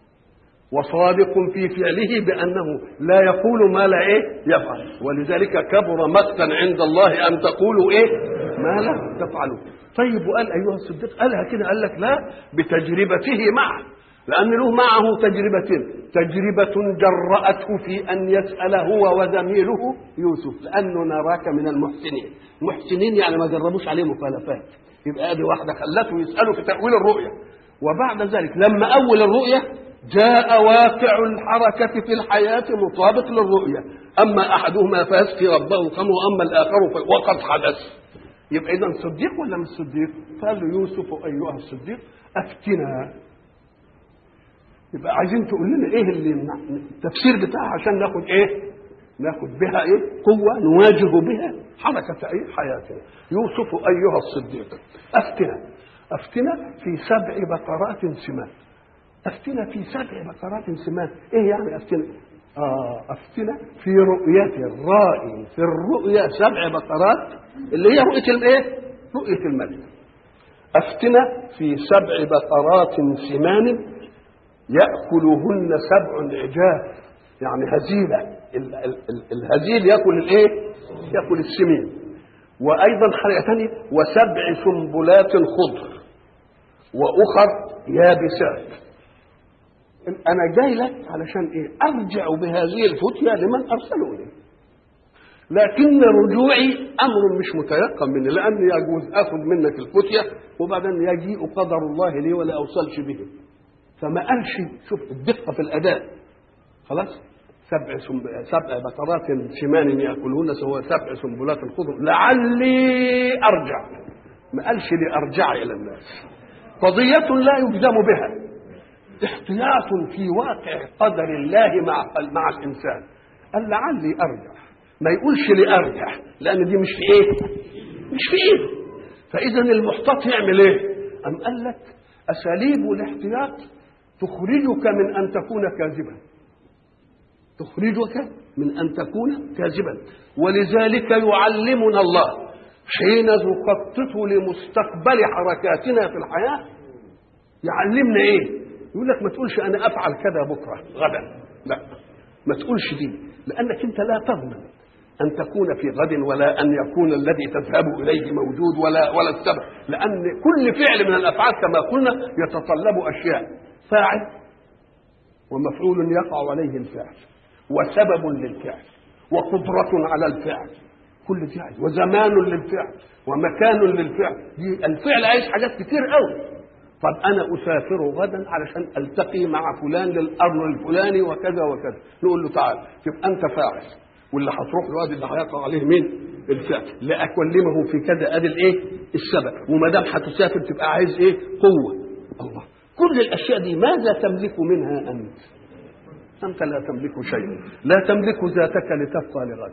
وصادق في فعله بأنه لا يقول ما لا إيه يفعل ولذلك كبر مقتا عند الله أن تقولوا إيه ما لا تفعلوا طيب وقال أيها الصديق قالها كده قال لك لا بتجربته معه لأن له معه تجربتين تجربة جرأته في أن يسأل هو وزميله يوسف لأنه نراك من المحسنين محسنين يعني ما جربوش عليه مخالفات يبقى ادي واحدة خلته يسأله في تأويل الرؤية وبعد ذلك لما أول الرؤية جاء واقع الحركة في الحياة مطابق للرؤية أما أحدهما فيسقي ربه الخمر وأما الآخر وقد حدث يبقى إذا صديق ولا مش صديق؟ قال له يوسف أيها الصديق أفتنا يبقى عايزين تقول لنا ايه اللي التفسير بتاعها عشان ناخد ايه ناخد بها ايه قوة نواجه بها حركة ايه حياتنا يوسف ايها الصديق افتنا افتنا في سبع بقرات سمان افتنا في سبع بقرات سمان ايه يعني افتنا آه افتنا في رؤية الرائي في الرؤيا سبع بقرات اللي هي رؤية الايه رؤية الملك افتنا في سبع بقرات سمان يأكلهن سبع عجاف يعني هزيلة الهزيل يأكل الايه يأكل السمين وأيضا حاجة ثانية وسبع سنبلات خضر وأخر يابسات أنا جاي لك علشان إيه أرجع بهذه الفتية لمن أرسلوا لي لكن رجوعي أمر مش متيقن مني لأن يجوز أخذ منك الفتية وبعدين يجيء قدر الله لي ولا أوصلش به فما قالش شوف الدقة في الأداء خلاص سبع سنب... سبع بقرات سمان يأكلهن سوى سبع سنبلات خضر لعلي أرجع ما قالش لأرجع إلى الناس قضية لا يجزم بها احتياط في واقع قدر الله مع مع الإنسان قال لعلي أرجع ما يقولش لأرجع لأن دي مش في إيه مش في إيه فإذا المحتاط يعمل إيه أم قال لك أساليب الاحتياط تخرجك من أن تكون كاذبا تخرجك من ان تكون كاذبا ولذلك يعلمنا الله حين نخطط لمستقبل حركاتنا في الحياه يعلمنا ايه يقول لك ما تقولش انا افعل كذا بكره غدا لا ما تقولش دي لانك انت لا تضمن ان تكون في غد ولا ان يكون الذي تذهب اليه موجود ولا ولا السبب لان كل فعل من الافعال كما قلنا يتطلب اشياء فاعل ومفعول يقع عليه الفعل وسبب للفعل وقدرة على الفعل كل فعل وزمان للفعل ومكان للفعل دي الفعل عايز حاجات كتير قوي طب انا اسافر غدا علشان التقي مع فلان للامر الفلاني وكذا وكذا نقول له تعال تبقى انت فاعل واللي هتروح له ادي اللي هيقع عليه مين الفعل لا اكلمه في كذا ادي الايه السبب وما دام هتسافر تبقى عايز ايه قوه الله كل الاشياء دي ماذا تملك منها انت انت لا تملك شيئا لا تملك ذاتك لتبقى لغد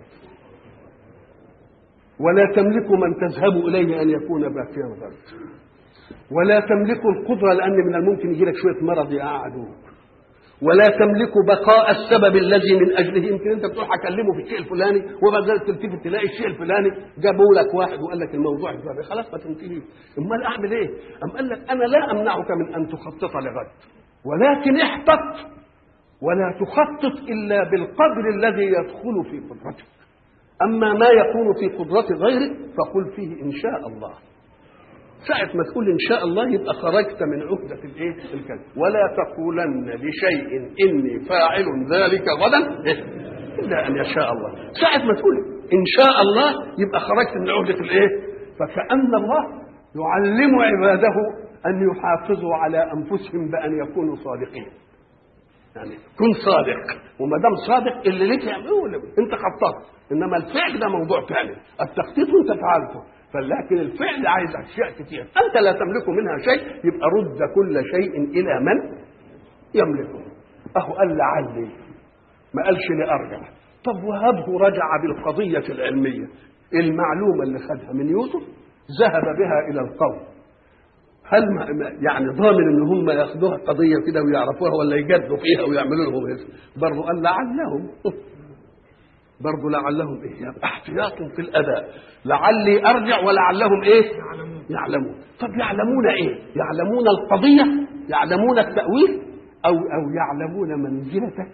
ولا تملك من تذهب اليه ان يكون باقيا غد ولا تملك القدره لان من الممكن يجي لك شويه مرض يقعدوك ولا تملك بقاء السبب الذي من اجله يمكن انت بتروح اكلمه في الشيء الفلاني وبعد ذلك تلتفت تلاقي الشيء الفلاني جابوا لك واحد وقال لك الموضوع الفلاني خلاص ما تنتهي امال اعمل ايه؟ ام قال لك انا لا امنعك من ان تخطط لغد ولكن احتط ولا تخطط الا بالقدر الذي يدخل في قدرتك اما ما يكون في قدره غيرك فقل فيه ان شاء الله ساعة ما تقول إن شاء الله يبقى خرجت من عهدة الإيه؟ الكلمة ولا تقولن لشيء إني فاعل ذلك غدا إلا أن يشاء الله ساعة ما تقول إن شاء الله يبقى خرجت من عهدة الإيه؟ فكأن الله يعلم عباده أن يحافظوا على أنفسهم بأن يكونوا صادقين يعني كن صادق وما دام صادق اللي ليك يعمله انت خططت انما الفعل ده موضوع ثاني التخطيط انت فعلته فلكن الفعل عايز اشياء كتير انت لا تملك منها شيء يبقى رد كل شيء الى من يملكه اهو قال لعلي ما قالش لارجع طب وهبه رجع بالقضيه العلميه المعلومه اللي خدها من يوسف ذهب بها الى القوم هل ما يعني ضامن ان هم ياخدوها قضيه كده ويعرفوها ولا يجدوا فيها ويعملوا لهم اسم برضه قال لعلهم برضه لعلهم ايه يبقى احتياط في الاداء لعلي ارجع ولعلهم ايه يعلمون يعلمون طب يعلمون ايه يعلمون القضيه يعلمون التاويل او او يعلمون منزلتك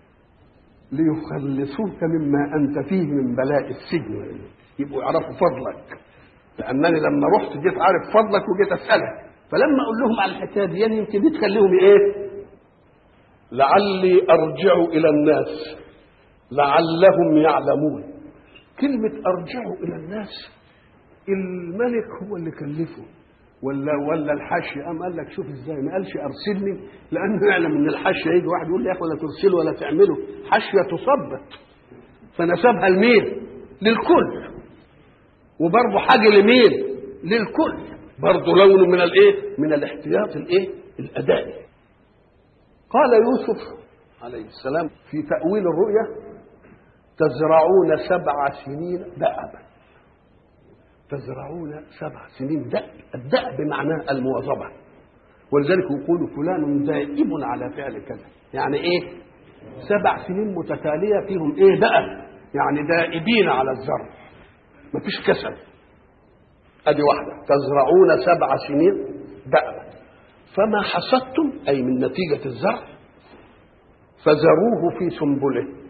ليخلصوك مما انت فيه من بلاء السجن يبقوا يعرفوا فضلك لانني لما رحت جيت عارف فضلك وجيت اسالك فلما اقول لهم على الحكايه دي يمكن دي تخليهم ايه لعلي ارجع الى الناس لعلهم يعلمون كلمة أرجعوا إلى الناس الملك هو اللي كلفه ولا ولا الحاشية قام قال لك شوف ازاي ما قالش ارسلني لانه يعلم ان الحاشية يجي واحد يقول لي يا اخي ولا ترسله ولا تعمله حاشية تصبت فنسبها لمين؟ للكل وبرضه حاجة لمين؟ للكل برضه لون من الايه؟ من الاحتياط الايه؟ الادائي قال يوسف عليه السلام في تأويل الرؤيا تزرعون سبع سنين دأبا تزرعون سبع سنين دأب الدأب بمعناه المواظبة ولذلك يقول فلان دائب على فعل كذا يعني ايه سبع سنين متتالية فيهم ايه دأب يعني دائبين على الزرع مفيش كسل ادي واحدة تزرعون سبع سنين دأبا فما حصدتم اي من نتيجة الزرع فذروه في سنبله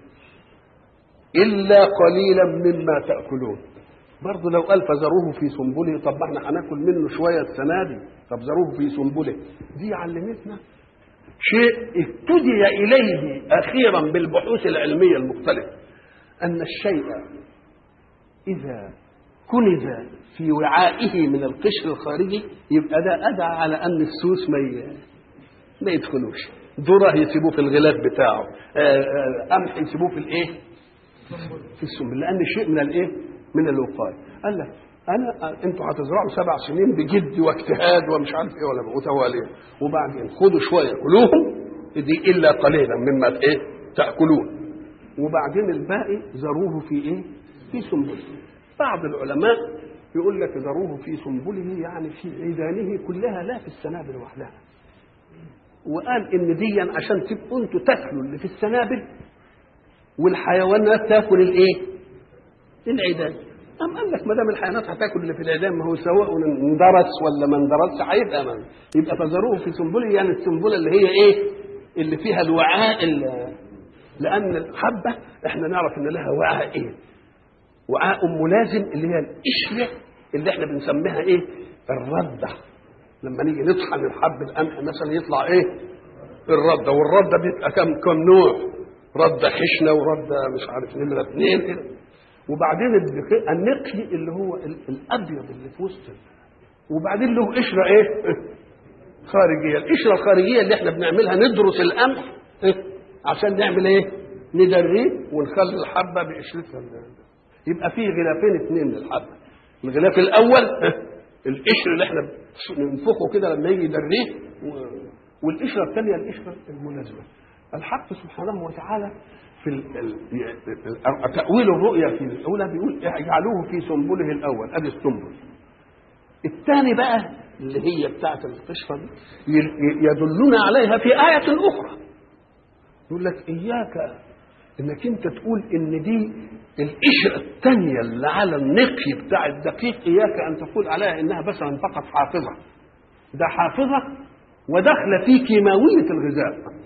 إلا قليلا مما تأكلون برضه لو قال فذروه في سنبله طب ما احنا هناكل منه شوية السنة دي طب ذروه في سنبله دي علمتنا شيء اهتدي إليه أخيرا بالبحوث العلمية المختلفة أن الشيء إذا كنز في وعائه من القشر الخارجي يبقى ده أدعى على أن السوس ما ما يدخلوش ذرة يسيبوه في الغلاف بتاعه قمح يسيبوه في الايه في السنبل لان شيء من الايه من الوقايه قال لك انا انتوا هتزرعوا سبع سنين بجد واجتهاد ومش عارف ايه ولا وتواليه وبعدين خدوا شويه كلوهم دي الا قليلا مما ايه تاكلون وبعدين الباقي ذروه في ايه في سنبله بعض العلماء يقول لك ذروه في سنبله يعني في عيدانه كلها لا في السنابل وحدها وقال ان دي عشان تبقوا انتوا تاكلوا اللي في السنابل والحيوانات تاكل الايه العيدان أم قال لك ما دام الحيوانات هتاكل اللي في العيدان ما هو سواء اندرس ولا ما اندرسش هيبقى من يبقى فذروه في سنبله يعني السنبله اللي هي ايه؟ اللي فيها الوعاء اللي لان الحبه احنا نعرف ان لها وعاء ايه؟ وعاء ملازم اللي هي القشره اللي احنا بنسميها ايه؟ الرده لما نيجي نطحن الحب القمح مثلا يطلع ايه؟ الرده والرده بيبقى كم كم نوع؟ رده خشنه ورده مش عارف نمره اثنين وبعدين النقي اللي هو الابيض اللي في وسط وبعدين له قشره ايه؟ خارجيه، القشره الخارجيه اللي احنا بنعملها ندرس القمح عشان نعمل ايه؟ ندريه ونخلي الحبه بقشرتها يبقى في غلافين اثنين للحبه الغلاف الاول القشر اللي احنا ننفخه كده لما يجي يدريه والقشره الثانيه القشره الملازمه الحق سبحانه وتعالى في تأويل الرؤيا في الأولى بيقول اجعلوه في سنبله الأول أدي السنبل الثاني بقى اللي هي بتاعة القشرة دي يدلنا عليها في آية أخرى يقول لك إياك إنك أنت تقول إن دي القشرة الثانية اللي على النقي بتاع الدقيق إياك أن تقول عليها إنها مثلا فقط حافظة ده حافظة وداخلة في كيماوية الغذاء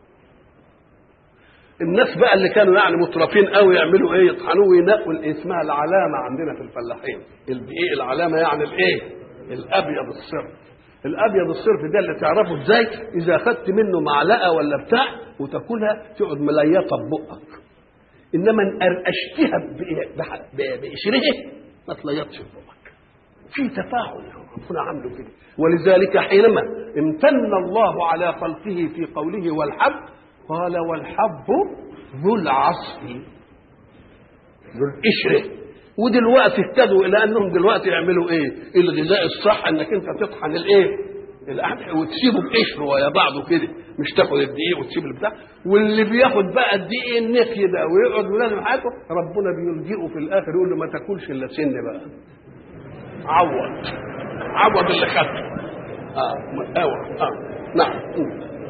الناس بقى اللي كانوا يعني مترفين قوي يعملوا ايه يطحنوه وينقوا اسمها العلامه عندنا في الفلاحين الايه العلامه يعني الايه الابيض الصرف الابيض الصرف ده اللي تعرفه ازاي اذا اخذت منه معلقه ولا بتاع وتاكلها تقعد مليطه ببقك انما ان قرقشتها بقشرها ما تليطش في بقك في تفاعل ربنا عامله كده ولذلك حينما امتن الله على خلقه في قوله والحب قال والحب ذو العصف ذو القشرة ودلوقتي اهتدوا الى انهم دلوقتي يعملوا ايه؟ الغذاء الصح انك انت تطحن الايه؟ القمح وتسيبه بقشره ويا بعضه كده مش تاخد الدقيق وتسيب البتاع واللي بياخد بقى الدقيق النقي ده ويقعد ولازم حياته ربنا بيلجئه في الاخر يقول له ما تاكلش الا سن بقى عوض عوض اللي خدته اه اوعى اه نعم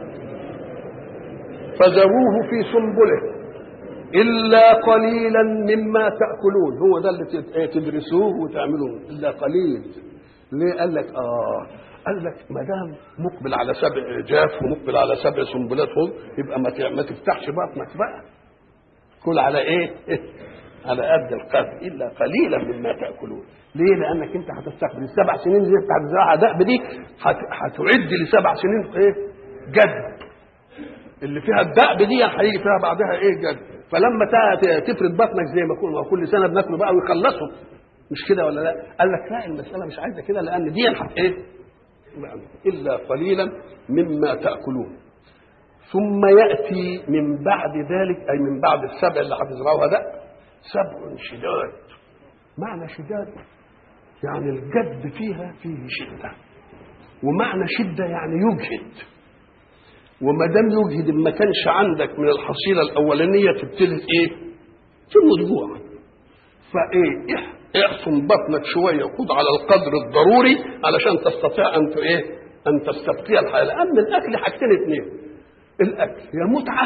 فذروه في سنبله إلا قليلا مما تأكلون هو ده اللي تدرسوه وتعملوه إلا قليل ليه قال لك آه قال لك ما دام مقبل على سبع جاف ومقبل على سبع سنبلات خضر يبقى ما ما تفتحش بطنك بقى كل على ايه؟ على قد القدر الا قليلا مما تاكلون ليه؟ لانك انت هتستقبل السبع سنين اللي انت هتزرعها دأب دي هتعد لسبع سنين ايه؟ جد اللي فيها الدأب دي هيجي فيها بعدها ايه جد فلما تفرد بطنك زي ما كنا كل سنه بناكله بقى ويخلصوا مش كده ولا لا؟ قال لك لا المساله مش عايزه كده لان دي الحق ايه؟ الا قليلا مما تاكلون ثم ياتي من بعد ذلك اي من بعد السبع اللي هتزرعوها ده سبع شداد معنى شداد يعني الجد فيها فيه شده ومعنى شده يعني يجهد وما دام يجهد ما كانش عندك من الحصيله الاولانيه تبتدي ايه؟ تموت جوع فايه احصن بطنك شويه وخد على القدر الضروري علشان تستطيع ان ايه؟ ان تستبقي الحياه لان الاكل حاجتين اثنين الاكل يا متعه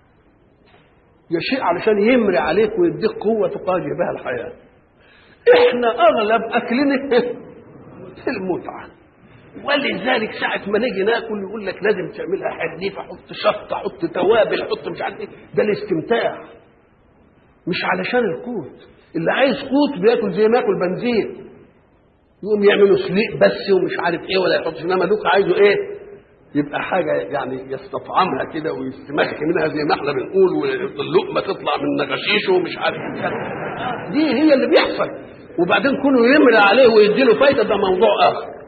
يا شيء علشان يمري عليك ويديك قوه تقاجه بها الحياه احنا اغلب اكلنا المتعه ولذلك ساعة ما نيجي ناكل يقول لك لازم تعملها حريفة حط شطة حط توابل حط مش عارف ايه ده الاستمتاع مش علشان القوت اللي عايز قوت بياكل زي ما ياكل بنزين يقوم يعملوا سليق بس ومش عارف ايه ولا يحطش انما دوك عايزه ايه يبقى حاجة يعني يستطعمها كده ويستمسك منها زي ما احنا بنقول واللقمة تطلع من نغشيشه ومش عارف ايه دي هي اللي بيحصل وبعدين كونه يملى عليه ويديله فايدة ده موضوع آخر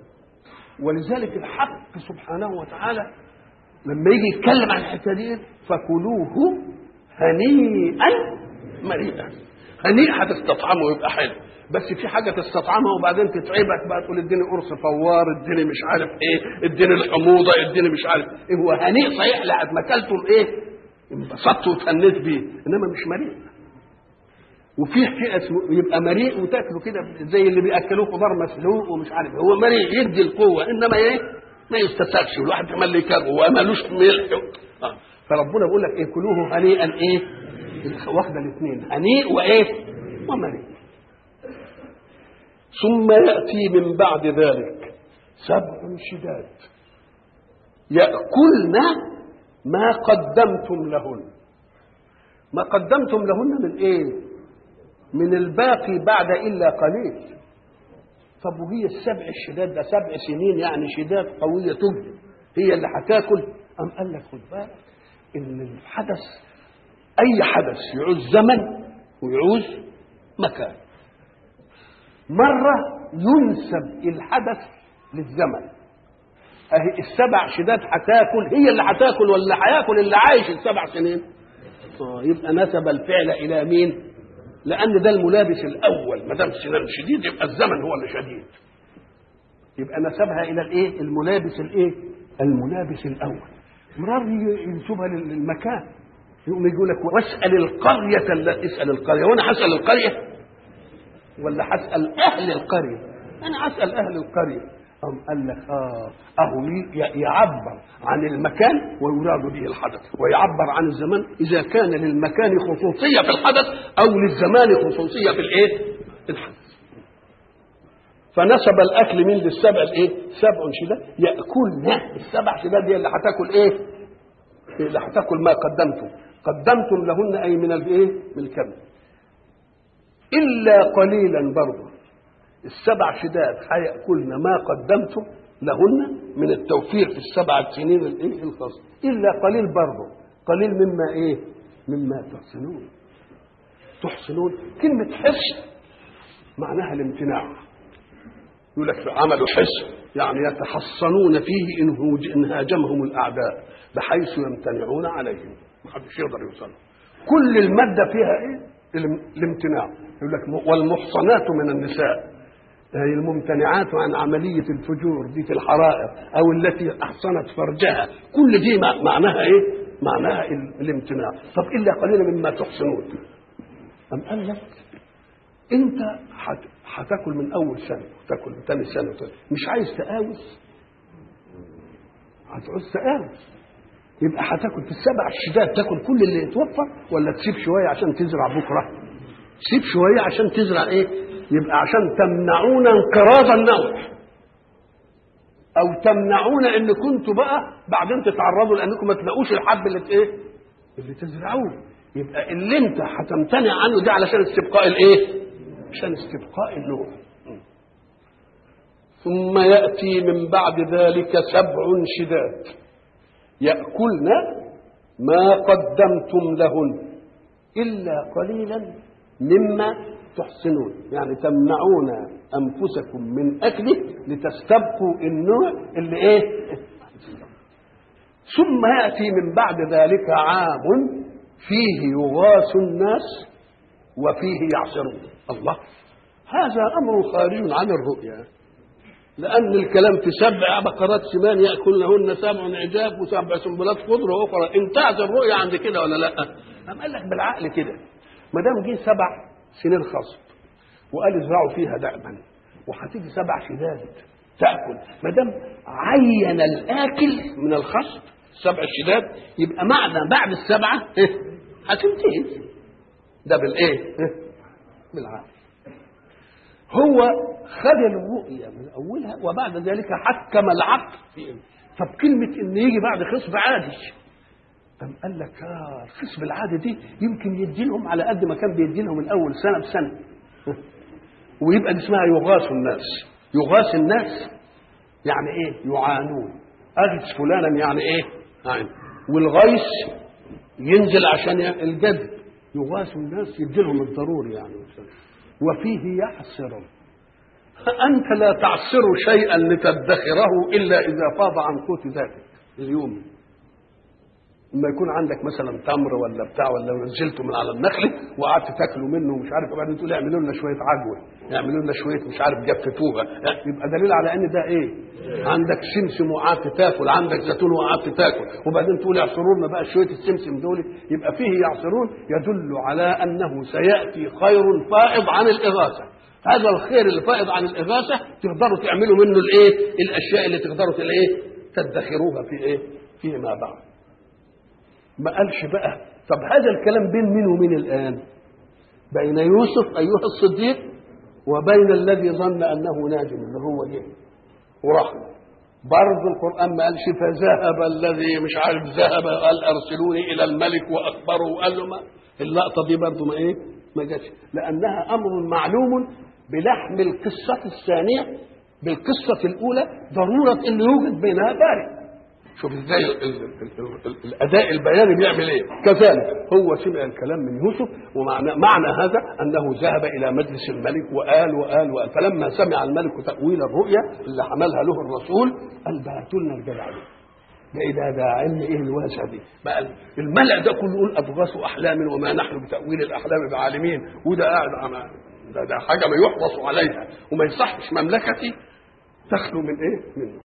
ولذلك الحق سبحانه وتعالى لما يجي يتكلم عن الحته دي فكلوه هنيئا مريئا هنيء هتستطعمه ويبقى حلو بس في حاجه تستطعمها وبعدين تتعبك بقى تقول اديني قرص فوار اديني مش عارف ايه اديني الحموضه اديني مش عارف ايه هو هنيء صحيح لحد ما اكلته ايه انبسطت وتهنيت بيه انما مش مريء وفي شيء اسمه يبقى مريء وتاكله كده زي اللي بياكلوه خضار مسلوق ومش عارف هو مريء يدي القوه انما ايه ما يستساغش والواحد كمان اللي يكره ومالوش ملح آه. فربنا بيقول لك ايه كلوه هنيئا ايه واخده الاثنين هنيء وايه ومريء ثم ياتي من بعد ذلك سبع شداد ياكلن ما قدمتم لهن ما قدمتم لهن من ايه من الباقي بعد الا قليل طب وهي السبع الشداد ده سبع سنين يعني شداد قويه تجد هي اللي هتاكل ام قال لك خد بالك ان الحدث اي حدث يعوز زمن ويعوز مكان مره ينسب الحدث للزمن اهي السبع شداد هتاكل هي اللي هتاكل ولا هياكل اللي عايش السبع سنين اه يبقى نسب الفعل الى مين لان ده الملابس الاول ما دام السنان شديد يبقى الزمن هو اللي شديد يبقى نسبها الى الايه الملابس الايه الملابس الاول مرار ينسبها للمكان يقوم يقول لك واسال القريه التي اسال القريه وانا هسال القريه ولا هسال اهل القريه انا هسال اهل القريه أم قال لك اه اهو يعبر عن المكان ويراد به الحدث ويعبر عن الزمان اذا كان للمكان خصوصيه في الحدث او للزمان خصوصيه في الايه؟ في الحدث. فنسب الاكل من للسبع الايه؟ سبع شداد ياكلن السبع شداد دي اللي هتاكل ايه؟ اللي هتاكل ما قدمتم قدمتم لهن اي من الايه؟ من الكم الا قليلا برضه السبع شداد هياكلن ما قدمتم لهن من التوفير في السبع سنين الايه الخاصه الا قليل برضه قليل مما ايه مما تحسنون تحسنون كلمه حسن معناها الامتناع يقول لك عملوا حسن يعني يتحصنون فيه إن هاجمهم الاعداء بحيث يمتنعون عليهم ما حدش يقدر يوصل كل الماده فيها ايه الامتناع يقول لك والمحصنات من النساء هي الممتنعات عن عملية الفجور دي في الحرائر أو التي أحصنت فرجها كل دي معناها إيه؟ معناها الامتناع طب إلا قليلا مما تحسنون أم قال لك أنت هتاكل من أول سنة وتاكل من ثاني سنة وتاكل. مش عايز تقاوس هتعوز تقاوس يبقى هتاكل في السبع الشداد تاكل كل اللي يتوفر ولا تسيب شوية عشان تزرع بكرة سيب شوية عشان تزرع إيه يبقى عشان تمنعون انقراض النوع او تمنعون ان كنتوا بقى بعدين تتعرضوا لانكم ما تلاقوش الحب اللي ايه اللي تزرعوه يبقى اللي انت هتمتنع عنه ده علشان استبقاء الايه عشان استبقاء النوع ثم ياتي من بعد ذلك سبع شداد ياكلن ما قدمتم لهن الا قليلا مما تحسنون يعني تمنعون انفسكم من اكله لتستبقوا النوع اللي ايه ثم ياتي من بعد ذلك عام فيه يغاث الناس وفيه يعصرون الله هذا امر خارج عن الرؤيا لان الكلام في سبع بقرات سمان ياكلنهن سبع عجاف وسبع سنبلات خضر واخرى انتهت الرؤيا عند كده ولا لا؟ قام قال لك بالعقل كده ما دام جه سبع سنين خصب وقال ازرعوا فيها دأبا وهتيجي سبع شداد تاكل ما دام عين الاكل من الخصب سبع شداد يبقى معنى بعد السبعه هتنتهي ده بالايه؟ بالعقل هو خد الرؤية من أولها وبعد ذلك حكم العقل في طب كلمة إن يجي بعد خصب عادي قام قال لك اه الخصب العادي دي يمكن يدي لهم على قد ما كان بيدي لهم الاول سنه بسنه ويبقى دي اسمها يغاث الناس يغاث الناس يعني ايه يعانون اغث فلانا يعني ايه يعني والغيث ينزل عشان الجذب يغاث الناس يدي لهم الضروري يعني وفيه يعصر أنت لا تعصر شيئا لتدخره إلا إذا فاض عن قوت ذاتك اليوم لما يكون عندك مثلا تمر ولا بتاع ولا نزلته من على النخل وقعدت تاكلوا منه ومش عارف وبعدين تقول اعملوا لنا شويه عجوه اعملوا لنا شويه مش عارف جفتوها يبقى دليل على ان ده ايه؟ عندك سمسم وقعدت تاكل عندك زيتون وقعدت تاكل وبعدين تقول اعصروا لنا بقى شويه السمسم دول يبقى فيه يعصرون يدل على انه سياتي خير فائض عن الاغاثه هذا الخير اللي فائض عن الاغاثه تقدروا تعملوا منه الايه؟ الاشياء اللي تقدروا الايه؟ تدخروها في ايه؟ فيما بعد ما قالش بقى طب هذا الكلام بين مين ومين الآن بين يوسف أيها الصديق وبين الذي ظن أنه ناج اللي هو جه وراح برضه القرآن ما قالش فذهب الذي مش عارف ذهب قال أرسلوني إلى الملك وأخبره وقال له ما اللقطة دي برضه ما إيه ما جاتش لأنها أمر معلوم بلحم القصة الثانية بالقصة الأولى ضرورة أن يوجد بينها فارق شوف ازاي ال- ال- ال- ال- الاداء البياني بيعمل ايه كذلك هو سمع الكلام من يوسف ومعنى معنى هذا انه ذهب الى مجلس الملك وقال وقال وقال فلما سمع الملك تاويل الرؤيا اللي حملها له الرسول قال بعتوا لنا الجدع ده ده ايه ده ده علم ايه الواسع دي بقى الملأ ده كله يقول اضغاث احلام وما نحن بتاويل الاحلام بعالمين وده قاعد عم- ده, ده حاجه ما يحرص عليها وما يصحش مملكتي تخلو من ايه؟ من